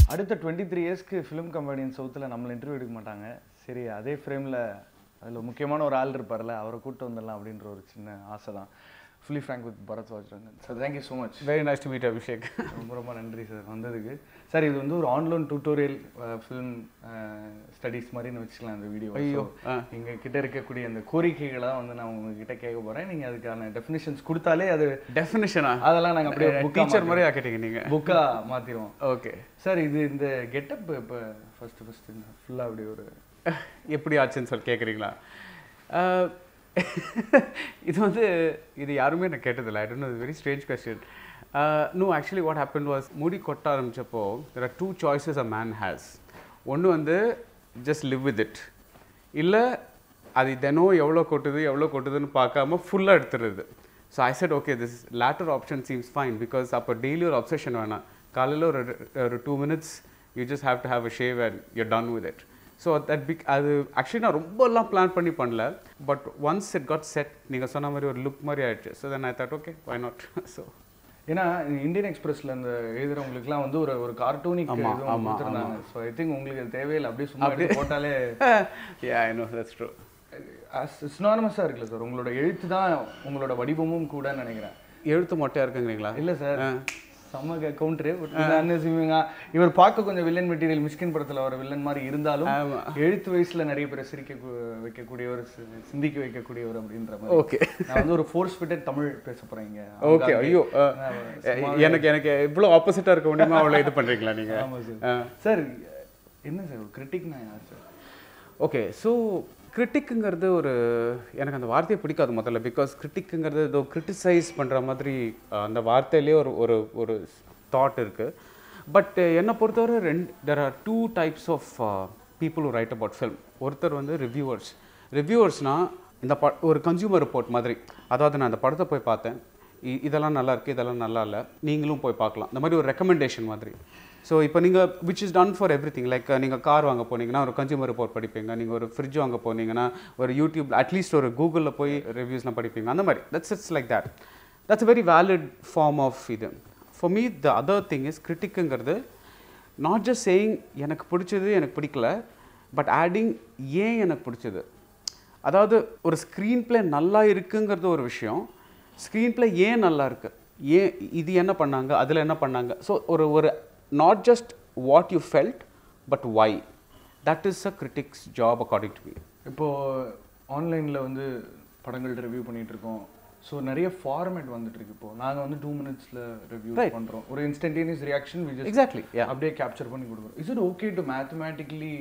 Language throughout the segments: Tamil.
அடுத்த டுவெண்ட்டி த்ரீ இயர்ஸ்க்கு ஃபிலிம் கம்பெனியின் சவுத்தில் நம்மளை இன்டர்வியூ எடுக்க மாட்டாங்க சரி அதே ஃப்ரேமில் அதில் முக்கியமான ஒரு ஆள் இருப்பார்ல அவரை கூப்பிட்டு வந்துடலாம் அப்படின்ற ஒரு சின்ன ஆசை தான் ஃபுல்லி ஃப்ரேங்க் வித் பரத் Rangan sir thank you so much very nice to meet Abhishek ரொம்ப ரொம்ப நன்றி சார் வந்ததுக்கு சார் இது வந்து ஒரு ஆன்லைன் டியூட்டோரியல் ஃபிலிம் ஸ்டடீஸ் மாதிரின்னு வச்சுக்கலாம் இந்த வீடியோ ஐயோ, ஆ. எங்க கிட்ட இருக்கக்கூடிய அந்த கோரிக்கைகளை வந்து நான் உங்ககிட்ட கேட்க போறேன் நீங்க அதுக்கான டெஃபினிஷன்ஸ் கொடுத்தாலே அது டெஃபினிஷனா அதெல்லாம் நாங்க அப்படியே book ஆ டீச்சர் மாதிரி ஆக்கிட்டீங்க நீங்க புக்கா மாத்திருவோம் ஓகே சார் இது இந்த கெட்டப் இப்போ ஃபர்ஸ்ட் ஃபர்ஸ்ட் ஃபுல்லா அப்படி ஒரு எப்படி ஆச்சுன்னு சொல்லி கேட்குறீங்களா இது வந்து இது யாருமே நான் கேட்டதில்ல I don't know very strange question no actually what happen was முடி கொட்ட ஆரம்பிச்சப்போ there are two choices a man has ஒன்று வந்து ஜஸ்ட் லிவ் வித் இட் இல்லை அது தினம் எவ்வளோ கொட்டுது எவ்வளோ கொட்டுதுன்னு பார்க்காம ஃபுல்லாக எடுத்துடுறது so I said okay this latter option seems fine because அப்போ டெய்லி ஒரு அப்சஷன் வேணாம் காலையில் ஒரு ஒரு two minutes you just have to have a shave and you're done with it so that big அது ஆக்சுவலி நான் ரொம்பலாம் பிளான் பண்ணி பண்ணல but once it got set நீங்கள் சொன்ன மாதிரி ஒரு லுக் மாதிரி ஆயிடுச்சு so then I thought okay why not so ஏன்னா இந்தியன் எக்ஸ்பிரஸ்ல அந்த எழுதுறவங்களுக்குலாம் வந்து ஒரு ஒரு கார்ட்டூனிக் ஆமா, இது ஆமா, கொடுத்துருந்தாங்க ஸோ ஐ திங்க் உங்களுக்கு அது தேவையில்லை அப்படியே சும்மா எடுத்து போட்டாலே yeah I know that's true சினானமஸாக இருக்குல்ல சார் உங்களோட எழுத்து தான் உங்களோட வடிவமும் கூட நினைக்கிறேன் எழுத்து மொட்டையாக இருக்குங்கிறீங்களா இல்ல சார் செம்ம கவுண்டரு இவர் பார்க்க கொஞ்சம் வில்லன் மெட்டீரியல் மிஸ்கின் படத்துல வர வில்லன் மாதிரி இருந்தாலும் ஆமா. எழுத்து வயசுல நிறைய பேரை சிரிக்க கு- வைக்கக்கூடியவர் சி- சிந்திக்க வைக்கக்கூடியவர் அப்படின்ற மாதிரி ஓகே நான் வந்து ஒரு ஃபோர்ஸ் ஃபிட்டட் தமிழ் பேச போறேன் இங்க ஓகே ஐயோ அஹ், சும்மா எனக்கு எனக்கு இவ்வளோ ஆப்போசிட்டாக இருக்க முடியுமா அவ்வளோ இது பண்ணுறீங்களா நீங்கள் ஆமா சார் சார் என்ன சார் கிரிட்டிக்னா யார் சார் ஓகே ஸோ கிரிட்டிக்குங்கிறது ஒரு எனக்கு அந்த வார்த்தையை பிடிக்காது முதல்ல பிகாஸ் கிரிட்டிக்குங்கிறது ஏதோ கிரிட்டிசைஸ் பண்ணுற மாதிரி அஹ், அந்த வார்த்தையிலே ஒரு ஒரு ஒரு தாட் இருக்குது பட் என்னை பொறுத்தவரை ரெண்டு there are two types of people who write about film ஒருத்தர் வந்து ரிவ்யூவர்ஸ் ரிவ்யூவர்ஸ்னால் இந்த ப ஒரு கன்சியூமர் ரிப்போர்ட் மாதிரி அதாவது நான் அந்த படத்தை போய் பார்த்தேன் இ- இதெல்லாம் நல்லா இருக்குது இதெல்லாம் நல்லா இல்லை நீங்களும் போய் பார்க்கலாம் இந்த மாதிரி ஒரு ரெக்கமெண்டேஷன் மாதிரி ஸோ இப்போ நீங்கள் which is done for everything like நீங்கள் கார் வாங்க போனீங்கன்னா ஒரு கன்சியூமர் ரிப்போர்ட் படிப்பீங்க நீங்கள் ஒரு ஃப்ரிட்ஜ் வாங்க போனீங்கன்னா ஒரு யூடியூப் அட்லீஸ்ட் ஒரு கூகுளில் போய் ரிவ்யூஸ்லாம் படிப்பீங்க அந்த மாதிரி that's it's like that that's very valid form of இது for me the other thing is கிரிட்டிக்குங்கிறது நாட் ஜஸ்ட் சேயிங் எனக்கு பிடிச்சது எனக்கு பிடிக்கல பட் ஆடிங் ஏன் எனக்கு பிடிச்சது அதாவது ஒரு ஸ்க்ரீன் ப்ளே நல்லா இருக்குங்கிறது ஒரு விஷயம் ஸ்க்ரீன் ப்ளே ஏன் நல்லா இருக்கு ஏன் இது என்ன பண்ணாங்க அதில் என்ன பண்ணாங்க ஸோ ஒரு ஒரு not just what you felt but why that is a critic's job according to me இப்போ ஆன்லைன்ல வந்து படங்கள் ரிவ்யூ பண்ணிட்டு இருக்கோம் ஸோ நிறைய ஃபார்மேட் வந்துட்டு இருக்கு இப்போ நாங்க வந்து டூ மினிட்ஸ்ல ரிவ்யூ Right. பண்றோம் ஒரு instantaneous reaction we just exactly yeah அப்படியே கேப்சர் பண்ணி கொடுக்குறோம் is it okay to mathematically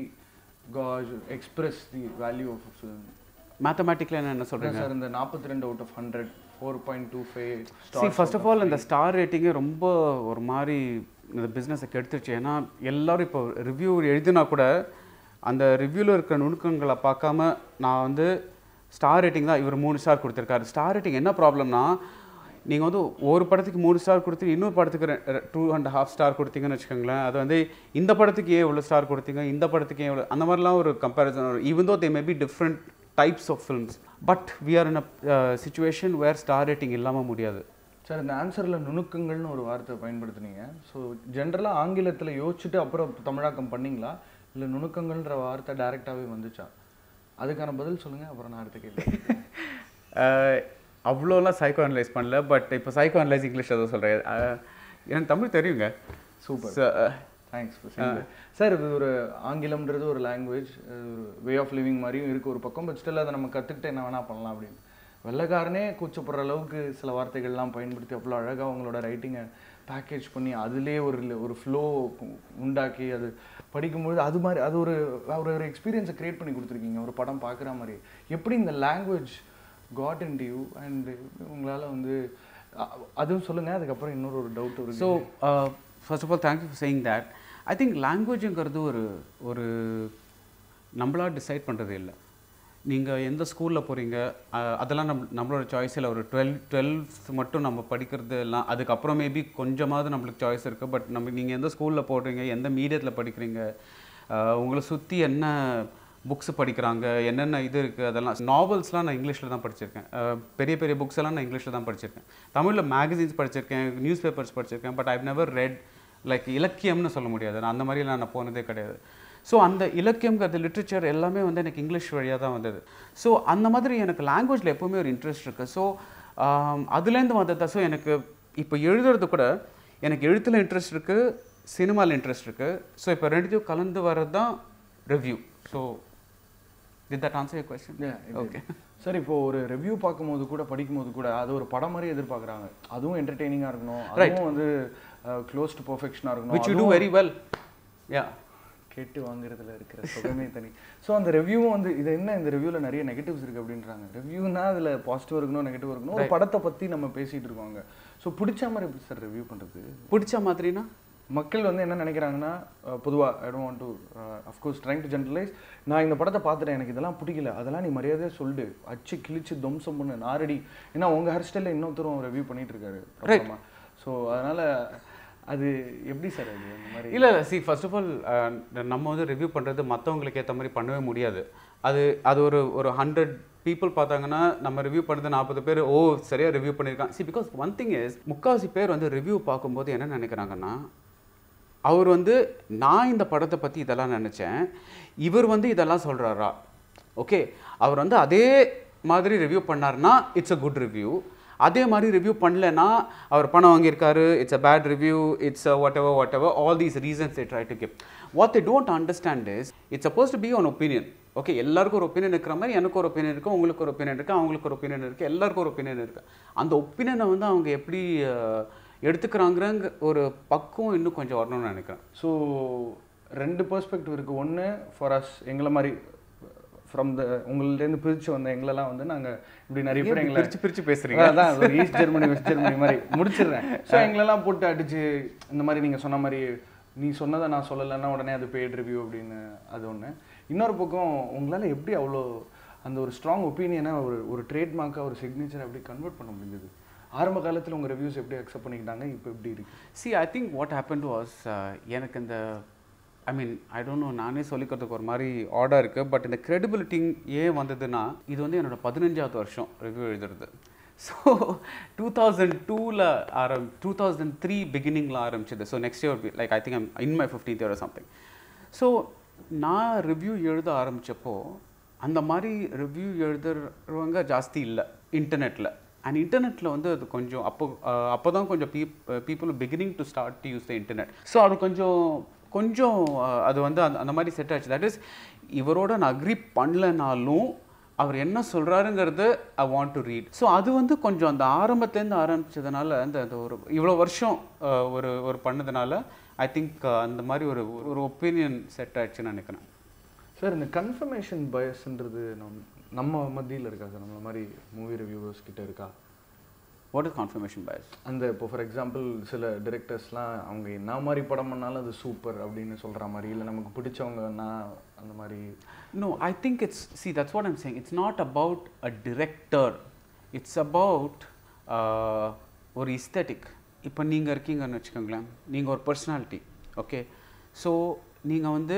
gauge express the value of film மேத்தமேட்டிக்கில் என்ன சொல்கிறீங்க சார் இந்த நாற்பத்தி ரெண்டு out of hundred four point two five see first of all இந்த ஸ்டார் ரேட்டிங்கே ரொம்ப ஒரு மாதிரி இந்த பிஸ்னஸை கெடுத்துருச்சு ஏன்னா எல்லாரும் இப்போ ரிவ்யூ எழுதினா கூட அந்த ரிவ்யூவில் இருக்கிற நுணுக்கங்களை பார்க்காம நான் வந்து ஸ்டார் ரேட்டிங் தான் இவர் மூணு ஸ்டார் கொடுத்துருக்காரு ஸ்டார் ரேட்டிங் என்ன ப்ராப்ளம்னா நீங்கள் வந்து ஒரு படத்துக்கு மூணு ஸ்டார் கொடுத்து இன்னொரு படத்துக்கு டூ அண்ட் ஹாஃப் ஸ்டார் கொடுத்தீங்கன்னு வச்சுக்கோங்களேன் அது வந்து இந்த படத்துக்கு ஏன் இவ்வளோ ஸ்டார் கொடுத்தீங்க இந்த படத்துக்கு ஏன் இவ்வளோ அந்த மாதிரிலாம் ஒரு கம்பேரிசன் வரும் even though they may be different types of films but we are in a situation where star rating இல்லாமல் முடியாது சார் இந்த ஆன்சரில் நுணுக்கங்கள்னு ஒரு வார்த்தை பயன்படுத்துனீங்க ஸோ ஜென்ரலாக ஆங்கிலத்தில் யோசிச்சுட்டு அப்புறம் தமிழாக்கம் பண்ணீங்களா இல்லை நுணுக்கங்கள்ன்ற வார்த்தை டைரெக்டாகவே வந்துச்சா அதுக்கான பதில் சொல்லுங்கள் அப்புறம் நான் அடுத்த கேள்வி அஹ் அவ்வளோலாம் சைக்கோ அனலைஸ் பண்ணல பட் இப்போ சைக்கோ அனலைஸ் இங்கிலீஷ் எதுவும் சொல்கிறேன் எனக்கு தமிழ் தெரியுங்க super So, uh, thanks sir இது ஒரு ஆங்கிலம்ன்றது ஒரு லாங்குவேஜ் ஒரு வே ஆஃப் லிவிங் மாதிரியும் இருக்கு ஒரு பக்கம் பட் ஸ்டில் அதை நம்ம கற்றுக்கிட்டு என்ன வேணால் பண்ணலாம் அப்படின்னு வெள்ளைக்காரனே கூச்சப்படுற அளவுக்கு சில வார்த்தைகள்லாம் பயன்படுத்தி அவ்வளோ அழகாக அவங்களோட ரைட்டிங்கை பேக்கேஜ் பண்ணி அதுலேயே ஒரு ஒரு ஃப்ளோ உண்டாக்கி அது படிக்கும்பொழுது அது மாதிரி அது ஒரு ஒரு ஒரு எக்ஸ்பீரியன்ஸை க்ரியேட் பண்ணி கொடுத்துருக்கீங்க ஒரு படம் பார்க்குற மாதிரி எப்படி இந்த language got in you and உங்களால் வந்து அ- அதுவும் சொல்லுங்கள் அதுக்கப்புறம் இன்னொரு ஒரு டவுட் இருக்கு so first of all thank you for saying that I think லாங்குவேஜுங்கிறது ஒரு ஒரு நம்மளா டிசைட் பண்ணுறது இல்லை நீங்கள் எந்த ஸ்கூலில் போகிறீங்க அதெல்லாம் நம் நம்மளோட சாய்ஸில் ஒரு டுவெல் டுவெல்த் மட்டும் நம்ம படிக்கிறது எல்லாம் அதுக்கப்புறம் மேபி கொஞ்சமாவது நம்மளுக்கு சாய்ஸ் இருக்குது பட் நம்ம நீங்கள் எந்த ஸ்கூலில் போடுறீங்க எந்த மீடியத்தில் படிக்கிறீங்க அஹ், உங்களை சுற்றி என்ன புக்ஸ் படிக்கிறாங்க என்னென்ன இது இருக்குது அதெல்லாம் நாவல்ஸ்லாம் நான் இங்கிலீஷில் தான் படிச்சிருக்கேன் அஹ், பெரிய பெரிய புக்ஸ் எல்லாம் நான் இங்கிலீஷில் தான் படிச்சிருக்கேன் தமிழில் மேகசின்ஸ் படிச்சிருக்கேன் நியூஸ் பேப்பர்ஸ் படிச்சிருக்கேன் but I've never read like இலக்கியம்னு சொல்ல முடியாது நான் அந்த மாதிரிலாம் நான் போனதே கிடையாது ஸோ அந்த இலக்கியம்ங்கிறது லிட்ரேச்சர் எல்லாமே வந்து எனக்கு இங்கிலீஷ் வழியாக தான் வந்தது ஸோ அந்த மாதிரி எனக்கு லாங்குவேஜில் எப்போவுமே ஒரு இன்ட்ரெஸ்ட் இருக்குது ஸோ அதுலேருந்து வந்ததா ஸோ எனக்கு இப்போ எழுதுறது கூட எனக்கு எழுத்தில் இன்ட்ரெஸ்ட் இருக்குது சினிமாவில் இன்ட்ரெஸ்ட் இருக்குது ஸோ இப்போ ரெண்டுத்தையும் கலந்து வர்றது தான் review so did that answer your question okay sir இப்போ ஒரு ரிவ்யூ பார்க்கும்போது கூட படிக்கும்போது கூட அது ஒரு படம் மாதிரி எதிர்பார்க்குறாங்க அதுவும் என்டர்டெய்னிங்காக இருக்கணும் அதுவும் வந்து க்ளோஸ் டு பர்ஃபெக்ஷனாக இருக்கணும் which you do very well yeah கேட்டு வாங்குறதுல இருக்கிற சுகமே தனி ஸோ அந்த ரிவ்யூவும் வந்து இது என்ன இந்த ரிவ்யூவில் நிறைய நெகட்டிவ்ஸ் இருக்குது அப்படின்றாங்க ரிவ்யூனா அதில் பாசிட்டிவ் இருக்கணும் நெகட்டிவ் இருக்கணும் ஒரு படத்தை பற்றி நம்ம பேசிகிட்டு இருக்கோங்க ஸோ பிடிச்ச மாதிரி எப்படி சார் ரிவ்யூ பண்ணுறது பிடிச்ச மாதிரினா மக்கள் வந்து என்ன நினைக்கிறாங்கன்னா பொதுவாக I don't want to of course trying to generalise நான் இந்த படத்தை பார்த்துட்டேன் எனக்கு இதெல்லாம் பிடிக்கல அதெல்லாம் நீ மரியாதையாக சொல்லு அச்சு கிழிச்சு துவம்சம் பண்ணு நாரடி ஏன்னா உங்கள் ஹேர் ஸ்டைலில் இன்னொருத்தரும் ரிவ்யூ பண்ணிட்டு இருக்காரு பிரபலமாக ஸோ அதனால் அது எப்படி சார் அது அந்த மாதிரி இல்லை இல்லை சி ஃபர்ஸ்ட் ஆஃப் ஆல் நம்ம வந்து ரிவ்யூ பண்ணுறது மற்றவங்களுக்கு ஏற்ற மாதிரி பண்ணவே முடியாது அது அது ஒரு ஒரு ஹண்ட்ரட் பீப்புள் பார்த்தாங்கன்னா நம்ம ரிவ்யூ பண்ணுறது நாற்பது பேர் ஓ சரியாக ரிவ்யூ பண்ணியிருக்காங்க see because one thing is முக்கால்வாசி பேர் வந்து ரிவ்யூ பார்க்கும்போது என்ன நினைக்கிறாங்கன்னா அவர் வந்து நான் இந்த படத்தை பற்றி இதெல்லாம் நினச்சேன் இவர் வந்து இதெல்லாம் சொல்கிறாரா ஓகே அவர் வந்து அதே மாதிரி ரிவ்யூ பண்ணார்னா இட்ஸ் அ குட் ரிவ்யூ அதே மாதிரி ரிவ்யூ பண்ணலன்னா அவர் பணம் வாங்கியிருக்காரு it's a bad review it's whatever whatever all these reasons they try to give what they don't understand is it's suppose to be one opinion okay எல்லாருக்கும் ஒரு ஒப்பீனியன் இருக்கிற மாதிரி எனக்கு ஒரு ஒப்பீனியன் இருக்குது உங்களுக்கு ஒரு ஒப்பீனியன் இருக்குது அவங்களுக்கு ஒரு ஒப்பீனியன் இருக்குது எல்லாருக்கும் ஒரு ஒப்பீனியன் இருக்குது அந்த ஒப்பீனியனை வந்து அவங்க எப்படி அஹ், எடுத்துக்கிறாங்கிறங்க ஒரு பக்குவம் இன்னும் கொஞ்சம் வரணும்னு நினைக்கிறேன் ஸோ ரெண்டு பெர்ஸ்பெக்டிவ் இருக்குது ஒன்று ஃபார் அஸ் எங்களை மாதிரி ஃப்ரம் த உங்கள்டேருந்து பிரித்து வந்த எங்களெல்லாம் வந்து நாங்கள் இப்படி நிறைய பேர் எங்களை பிரிச்சு பிரிச்சு பேசுறீங்க அதான் ஒரு ஈஸ்ட் ஜெர்மனி வெஸ்ட் ஜெர்மனி மாதிரி முடிச்சிடுறேன் ஸோ எங்களெல்லாம் போட்டு அடிச்சு இந்த மாதிரி நீங்கள் சொன்ன மாதிரி நீ சொன்னதை நான் சொல்லலைன்னா உடனே அது பெய்ட் ரிவ்யூ அப்படின்னு அது ஒன்று இன்னொரு பக்கம் உங்களால் எப்படி அவ்வளோ அந்த ஒரு ஸ்ட்ராங் ஒப்பீனியனை ஒரு ஒரு ட்ரேட்மார்க்காக ஒரு சிக்னேச்சர் அப்படி கன்வெர்ட் பண்ண முடிஞ்சது ஆரம்ப காலத்தில் உங்கள் ரிவ்யூஸ் எப்படி அக்செப்ட் பண்ணிக்கிட்டாங்க இப்போ எப்படி இருக்கு see I think what happen was எனக்கு இந்த ஐ மீன் ஐ டோன்ட் நோ நானே சொல்லிக்கிறதுக்கு ஒரு மாதிரி ஆர்டர் இருக்குது பட் இந்த credibility ஏன் வந்ததுன்னா இது வந்து என்னோட பதினஞ்சாவது வருஷம் ரிவ்யூ எழுதுறது ஸோ டூ தௌசண்ட் டூவில் ஆரம் டூ தௌசண்ட் த்ரீ பிகினிங்கில் ஆரம்பிச்சது so next year like I think I'm in my fifteenth year something so நான் ரிவ்யூ எழுத ஆரம்பிச்சப்போ அந்த மாதிரி ரிவ்யூ எழுதுறவங்க ஜாஸ்தி இல்லை இன்டர்நெட்டில் அண்ட் இன்டர்நெட்டில் வந்து அது கொஞ்சம் அப்போ அப்போ தான் கொஞ்சம் பீப் people beginning to start to use the internet so அது கொஞ்சம் கொஞ்சம் அஹ், அது வந்து அந்த அந்த மாதிரி செட் ஆச்சு தட் இஸ் இவரோட நான் அக்ரி பண்ணலனாலும் அவர் என்ன சொல்கிறாருங்கிறது I want to read so அது வந்து கொஞ்சம் அந்த ஆரம்பத்துலேருந்து ஆரம்பிச்சதுனால அந்த அந்த ஒரு இவ்வளோ வருஷம் அஹ், ஒரு ஒரு பண்ணதுனால ஐ திங்க் அந்த மாதிரி ஒரு ஒரு ஒப்பீனியன் செட் ஆயிடுச்சுன்னு நினைக்கிறேன் சார் இந்த கன்ஃபர்மேஷன் பயஸ்ன்றது நம் நம்ம மத்தியில் இருக்கா சார் நம்மள மாதிரி மூவி ரிவ்யூவர்ஸ் கிட்ட இருக்கா வாட் இஸ் கான்ஃபர்மேஷன் பயஸ் அந்த இப்போ ஃபார் எக்ஸாம்பிள் சில டிரெக்டர்ஸ்லாம் அவங்க என்ன மாதிரி படம் பண்ணாலும் அது சூப்பர் அப்படின்னு சொல்கிற மாதிரி இல்லை நமக்கு பிடிச்சவங்கன்னா அந்த மாதிரி No, I think it's, see, that's what I'm saying. It's not about a director. It's about uh, ஒரு aesthetic. இப்போ நீங்கள் இருக்கீங்கன்னு வச்சுக்கோங்களேன் நீங்கள் ஒரு பர்சனாலிட்டி ஓகே ஸோ நீங்கள் வந்து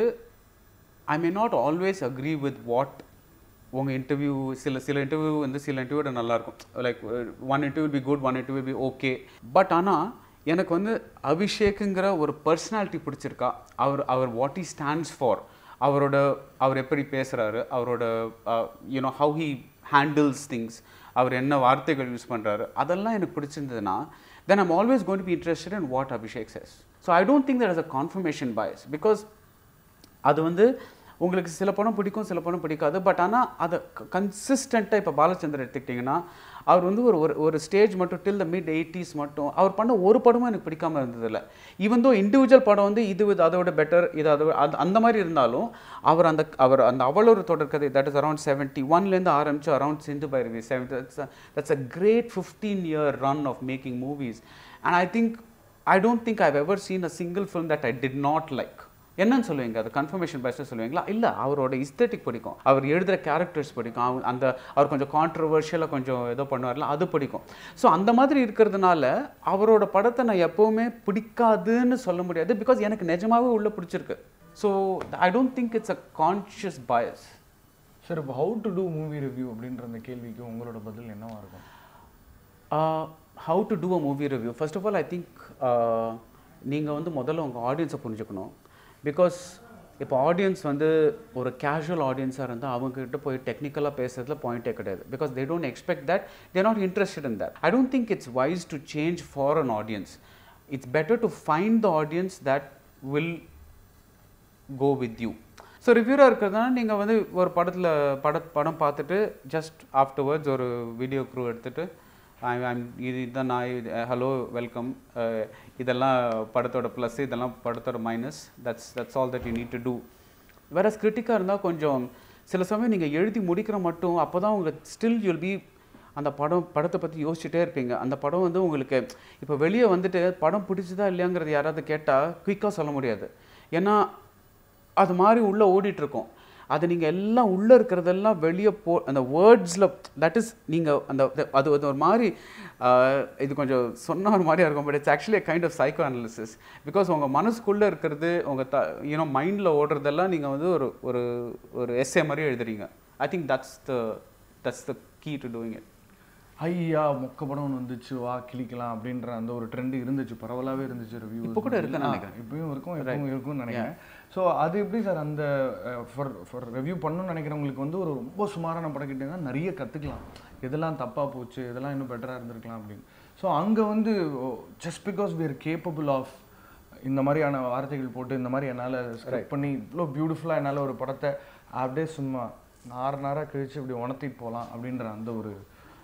I may not always agree with what உங்கள் இன்டர்வியூ சில சில இன்டர்வியூ வந்து சில இன்டர்வியூட நல்லாயிருக்கும் like one interview be good one interview be okay but ஆனால் எனக்கு வந்து அபிஷேக்குங்கிற ஒரு பர்சனாலிட்டி பிடிச்சிருக்கா அவர் அவர் வாட் he ஸ்டாண்ட்ஸ் ஃபார் அவரோட அவர் எப்படி பேசுகிறாரு அவரோட you know how he handles things அவர் என்ன வார்த்தைகள் யூஸ் பண்ணுறாரு அதெல்லாம் எனக்கு பிடிச்சிருந்ததுன்னா then I'm always going to be interested in what Abhishek says so I don't think that is a confirmation bias because அது வந்து உங்களுக்கு சில படம் பிடிக்கும் சில படம் பிடிக்காது பட் ஆனால் அதை கன்சிஸ்டண்ட்டாக இப்போ பாலச்சந்தர் எடுத்துக்கிட்டிங்கன்னா அவர் வந்து ஒரு ஒரு ஒரு ஸ்டேஜ் மட்டும் டில் த மிட் எயிட்டிஸ் மட்டும் அவர் பண்ண ஒரு படமும் எனக்கு பிடிக்காம இருந்ததில்ல ஈவன் தோ இண்டிவிஜுவல் படம் வந்து இது இது அதோட பெட்டர் இது அதோட அது அந்த மாதிரி இருந்தாலும் அவர் அந்த அவர் அந்த அவளொரு தொடர்கதை தட் இஸ் அரௌண்ட் செவன்ட்டி ஒன்லேருந்து ஆரம்பிச்சு around Sindhu Bhairavi seventy that's a great fifteen year run of making movies and I think I don't think I ever seen a single film that I did not like என்னன்னு சொல்லுவீங்க அது கன்ஃபர்மேஷன் பேஸ்ட் சொல்லுவீங்களா இல்லை அவரோட இஸ்தெட்டிக் பிடிக்கும் அவர் எழுதுகிற கேரக்டர்ஸ் பிடிக்கும் அவ- அந்த அவர் கொஞ்சம் கான்ட்ரவர்ஷியலாக கொஞ்சம் ஏதோ பண்ணுவார்ல அது பிடிக்கும் ஸோ அந்த மாதிரி இருக்கிறதுனால அவரோட படத்தை நான் எப்போவுமே பிடிக்காதுன்னு சொல்ல முடியாது பிகாஸ் எனக்கு நிஜமாவே உள்ள பிடிச்சிருக்கு so I don't think it's a conscious bias sir இப்போ how to do movie review அப்படின்ற அந்த கேள்விக்கு உங்களோட பதில் என்னவா இருக்கும் Uh, how to do a movie review? First of all, I think uh, நீங்கள் வந்து முதல்ல உங்கள் ஆடியன்ஸை புரிஞ்சுக்கணும் பிகாஸ் இப்போ ஆடியன்ஸ் வந்து ஒரு கேஷுவல் ஆடியன்ஸாக இருந்தால் அவங்ககிட்ட போய் டெக்னிக்கலாக பேசுறதுல பாயிண்டே கிடையாது because they don't expect that they're not interested in that I don't think it's wise to change for an audience it's better to find the audience that will go with you so ரிவ்யூராக இருக்கிறதுனால நீங்கள் வந்து ஒரு படத்தில் பட படம் பார்த்துட்டு ஜஸ்ட் ஆஃப்டர்வர்ட்ஸ் ஒரு வீடியோ க்ரூ எடுத்துட்டு ஐ ஐம் இது இதுதான் நான் ஹலோ வெல்கம் இதெல்லாம் படத்தோட ப்ளஸ் இதெல்லாம் படத்தோட minus that's that's all that you need to do வேற கிரிட்டிக்காக இருந்தால் கொஞ்சம் சில சமயம் நீங்கள் எழுதி முடிக்கிற மட்டும் அப்போ தான் உங்களுக்கு ஸ்டில் யூல் பி அந்த படம் படத்தை பற்றி யோசிச்சுட்டே இருப்பீங்க அந்த படம் வந்து உங்களுக்கு இப்போ வெளியே வந்துட்டு படம் பிடிச்சதா இல்லையாங்கிறது யாராவது கேட்டால் குயிக்காக சொல்ல முடியாது ஏன்னா அது மாதிரி உள்ளே ஓடிட்டு இருக்கும் அது நீங்கள் எல்லாம் உள்ளே இருக்கிறதெல்லாம் வெளியே போ அந்த வேர்ட்ஸில் தட் இஸ் நீங்கள் அந்த அது அது ஒரு மாதிரி ஆஹ், இது கொஞ்சம் சொன்ன ஒரு மாதிரியா இருக்கும் but it's actually kind of psycho analysis because உங்கள் மனசுக்குள்ளே இருக்கிறது உங்கள் த யூனோ மைண்டில் ஓடுறதெல்லாம் நீங்கள் வந்து ஒரு ஒரு ஒரு எஸ்ஏ மாதிரி எழுதுறீங்க I think that's the that's the key to doing it ஐயா மொக்க படம் ஒண்ணு வந்துச்சு வா கிளிக்கலாம் அப்படின்ற அந்த ஒரு ட்ரெண்ட் இருந்துச்சு பரவலாவே இருந்துச்சு ரிவ்யூ இப்போ கூட இருக்குன்னு நினைக்கிறேன். இப்பயும் இருக்கும் எப்பவும் இருக்கும்னு நினைக்கிறேன் ஸோ அது எப்படி சார் அந்த ஃபார் ஃபார் ரிவ்யூ பண்ணணும்னு நினைக்கிறவங்களுக்கு வந்து ஒரு ரொம்ப சுமாரான படம் கிட்டே நிறைய கற்றுக்கலாம் எதெல்லாம் தப்பாக போச்சு இதெல்லாம் இன்னும் பெட்டராக இருந்திருக்கலாம் அப்படின்னு ஸோ அங்கே வந்து just because we are capable of இந்த மாதிரியான வார்த்தைகள் போட்டு இந்த மாதிரி என்னால் ஸ்கிரிப்ட் பண்ணி இவ்வளோ பியூட்டிஃபுல்லாக என்னால் ஒரு படத்தை அப்படியே சும்மா நார நாராக கழிச்சு இப்படி உணர்த்திட்டு போகலாம் அப்படின்ற அந்த ஒரு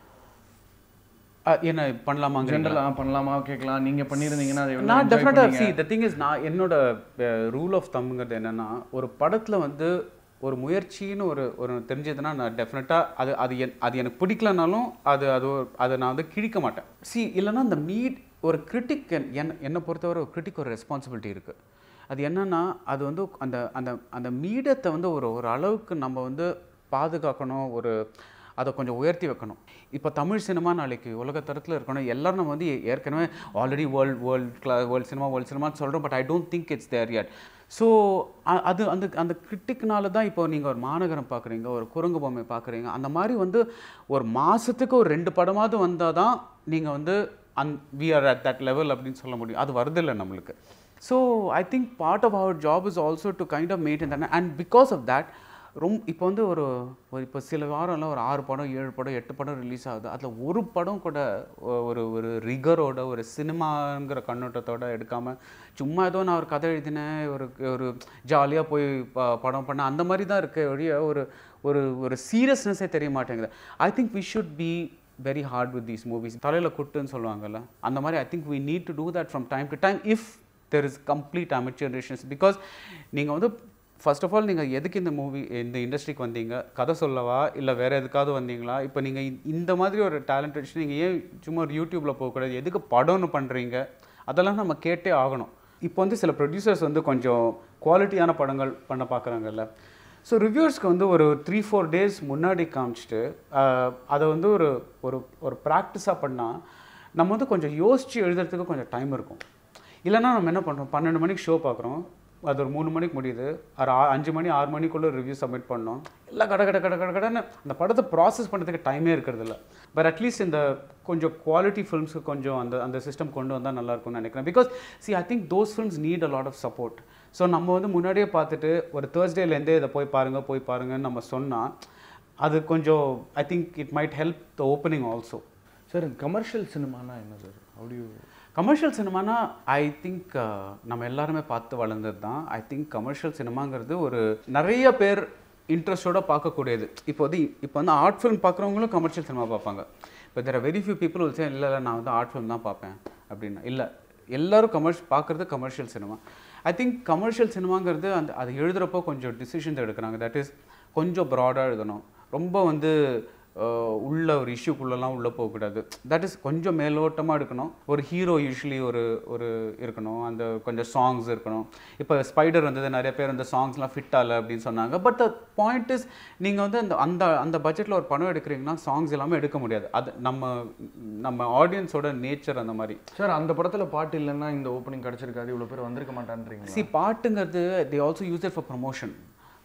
என்ன பண்ணலாமாங்க ஜென்ரலாக பண்ணலாமா கேட்கலாம் நீங்க பண்ணியிருந்தீங்கன்னா அதை எவ்வளவு நான் enjoy டெஃபினட்டாக பண்ணீங்க? சி த திங் இஸ் நான் என்னோட ரூல் ஆஃப் தம்ங்கிறது என்னன்னா ஒரு படத்தில் வந்து ஒரு முயற்சின்னு ஒரு ஒரு தெரிஞ்சதுன்னா நான் டெஃபினட்டாக அது அது என் அது எனக்கு பிடிக்கலனாலும் அது அது ஒரு- அதை நான் வந்து கிழிக்க மாட்டேன் சி இல்லைன்னா அந்த மீட் ஒரு கிரிட்டிக் என் என்னை பொறுத்தவரை ஒரு கிரிட்டிக் ஒரு ரெஸ்பான்சிபிலிட்டி இருக்குது அது என்னன்னா அது வந்து அந்த அந்த அந்த மீடியத்தை வந்து ஒரு ஒரு அளவுக்கு நம்ம வந்து பாதுகாக்கணும் ஒரு அதை கொஞ்சம் உயர்த்தி வைக்கணும் இப்போ தமிழ் சினிமா நாளைக்கு உலக தரத்தில் இருக்கணும் எல்லாரும் நம்ம வந்து ஏற்கனவே ஆல்ரெடி வேர்ல்ட் வேர்ல்ட் கிளா வேர்ல்ட் சினிமா வேர்ல்ட் சினிமான்னு சொல்கிறோம் but I don't think it's there yet so அது அந்த அந்த கிரிட்டிக்னால தான் இப்போ நீங்கள் ஒரு மாநகரம் பார்க்குறீங்க ஒரு குரங்கு பொம்மை பார்க்குறீங்க அந்த மாதிரி வந்து ஒரு மாதத்துக்கு ஒரு ரெண்டு படமாவது வந்தால் தான் நீங்கள் வந்து அந் we are at that level அப்படின்னு சொல்ல முடியும் அது வருதில்லை நம்மளுக்கு so I think part of our job is also to kind of maintain that and because of that ரொம்ப இப்போ வந்து ஒரு ஒரு இப்போ சில வாரம்லாம் ஒரு ஆறு படம் ஏழு படம் எட்டு படம் ரிலீஸ் ஆகுது அதில் ஒரு படம் கூட ஒ- ஒரு ஒரு ரிகரோட ஒரு சினிமாங்கிற கண்ணோட்டத்தோட எடுக்காமல் சும்மா ஏதோ நான் ஒரு கதை எழுதினேன் ஒரு ஒரு ஜாலியாக போய் ப- படம் பண்ணேன் அந்த மாதிரி தான் இருக்க ஒழிய ஒரு ஒரு ஒரு சீரியஸ்னஸே தெரிய மாட்டேங்குது I think we should be very hard with these movies தலையில் குட்டுன்னு சொல்லுவாங்கல்ல அந்த மாதிரி I think we need to do that from time to time if there is complete amateur relations because நீங்கள் வந்து ஃபர்ஸ்ட் ஆஃப் ஆல் நீங்கள் எதுக்கு இந்த மூவி இந்த இண்டஸ்ட்ரிக்கு வந்தீங்க கதை சொல்லவா இல்லை வேறு எதுக்காவது வந்தீங்களா இப்போ நீங்கள் இந்த மாதிரி ஒரு டேலண்ட் வச்சு நீங்கள் ஏன் சும்மா ஒரு யூடியூப்பில் போகக்கூடாது எதுக்கு படம்னு பண்ணுறீங்க அதெல்லாம் நம்ம கேட்டே ஆகணும் இப்போ வந்து சில ப்ரொடியூசர்ஸ் வந்து கொஞ்சம் குவாலிட்டியான படங்கள் பண்ண பார்க்குறாங்கல்ல ஸோ ரிவ்யூவர்ஸ்க்கு வந்து ஒரு த்ரீ ஃபோர் டேஸ் முன்னாடி காமிச்சிட்டு ஆஹ், அதை வந்து ஒரு ஒரு ஒரு ப்ராக்டிஸாக பண்ணால் நம்ம வந்து கொஞ்சம் யோசித்து எழுதுறதுக்கு கொஞ்சம் டைம் இருக்கும் இல்லைன்னா நம்ம என்ன பண்ணுறோம் பன்னெண்டு மணிக்கு ஷோ பார்க்குறோம் அது ஒரு மூணு மணிக்கு முடியுது ஒரு ஆ- அஞ்சு மணி ஆறு மணிக்குள்ளே ரிவ்யூ சப்மிட் பண்ணோம் எல்லாம் கட கட கட கட கடன்னு அந்த படத்தை ப்ராசஸ் பண்ணுறதுக்கு டைமே இருக்கிறது இல்ல பட் அட்லீஸ்ட் இந்த கொஞ்சம் குவாலிட்டி ஃபிலிம்ஸ்க்கு கொஞ்சம் அந்த அந்த சிஸ்டம் கொண்டு வந்தால் நல்லா இருக்கும்னு நினைக்கிறேன் because see I think those films need a lot of support so நம்ம வந்து முன்னாடியே பார்த்துட்டு ஒரு தேர்ஸ்டேலேருந்தே இதை போய் பாருங்க போய் பாருங்கன்னு நம்ம சொன்னால் அது கொஞ்சம் I think it might help the opening also sir commercial சினிமானா என்ன சார் அப்படியூ கமர்ஷியல் சினிமானா ஐ திங்க் நம்ம எல்லாருமே பார்த்து வளர்ந்தது தான் ஐ திங்க் கமர்ஷியல் சினிமாங்கிறது ஒரு நிறைய பேர் இன்ட்ரெஸ்டோட பார்க்கக்கூடியது இப்போ வந்து இப்போ வந்து ஆர்ட் ஃபிலிம் பார்க்குறவங்களும் கமர்ஷியல் சினிமா பார்ப்பாங்க இப்போ there very few people will say இல்லை இல்லை நான் வந்து ஆர்ட் ஃபிலிம் தான் பார்ப்பேன் அப்படின்னா இல்லை எல்லாரும் கமர்ஷ் பார்க்குறது commercial cinema I think commercial சினிமாங்கிறது அந்த அது எழுதுகிறப்போ கொஞ்சம் டிசிஷன்ஸ் எடுக்கிறாங்க தட் இஸ் கொஞ்சம் ப்ராடாக எழுதணும் ரொம்ப வந்து அஹ், உள்ள ஒரு இஷ்யூக்குள்ளெல்லாம் உள்ளே போகக்கூடாது தட் இஸ் கொஞ்சம் மேலோட்டமாக எடுக்கணும் ஒரு ஹீரோ யூஸ்வலி ஒரு ஒரு இருக்கணும் அந்த கொஞ்சம் சாங்ஸ் இருக்கணும் இப்போ ஸ்பைடர் வந்தது நிறைய பேர் அந்த சாங்ஸ்லாம் ஃபிட் ஆகல அப்படின்னு சொன்னாங்க பட் த பாயிண்ட் இஸ் நீங்கள் வந்து அந்த அந்த அந்த பட்ஜெட்டில் ஒரு படம் எடுக்கிறீங்கன்னா சாங்ஸ் எல்லாமே எடுக்க முடியாது அது நம்ம நம்ம ஆடியன்ஸோட நேச்சர் அந்த மாதிரி சார் அந்த படத்துல பாட்டு இல்லைன்னா இந்த ஓப்பனிங் கிடைச்சிருக்காது இவ்வளவு பேர் வந்திருக்க மாட்டான்றீங்களா சி பாட்டுங்கிறது they also use it for promotion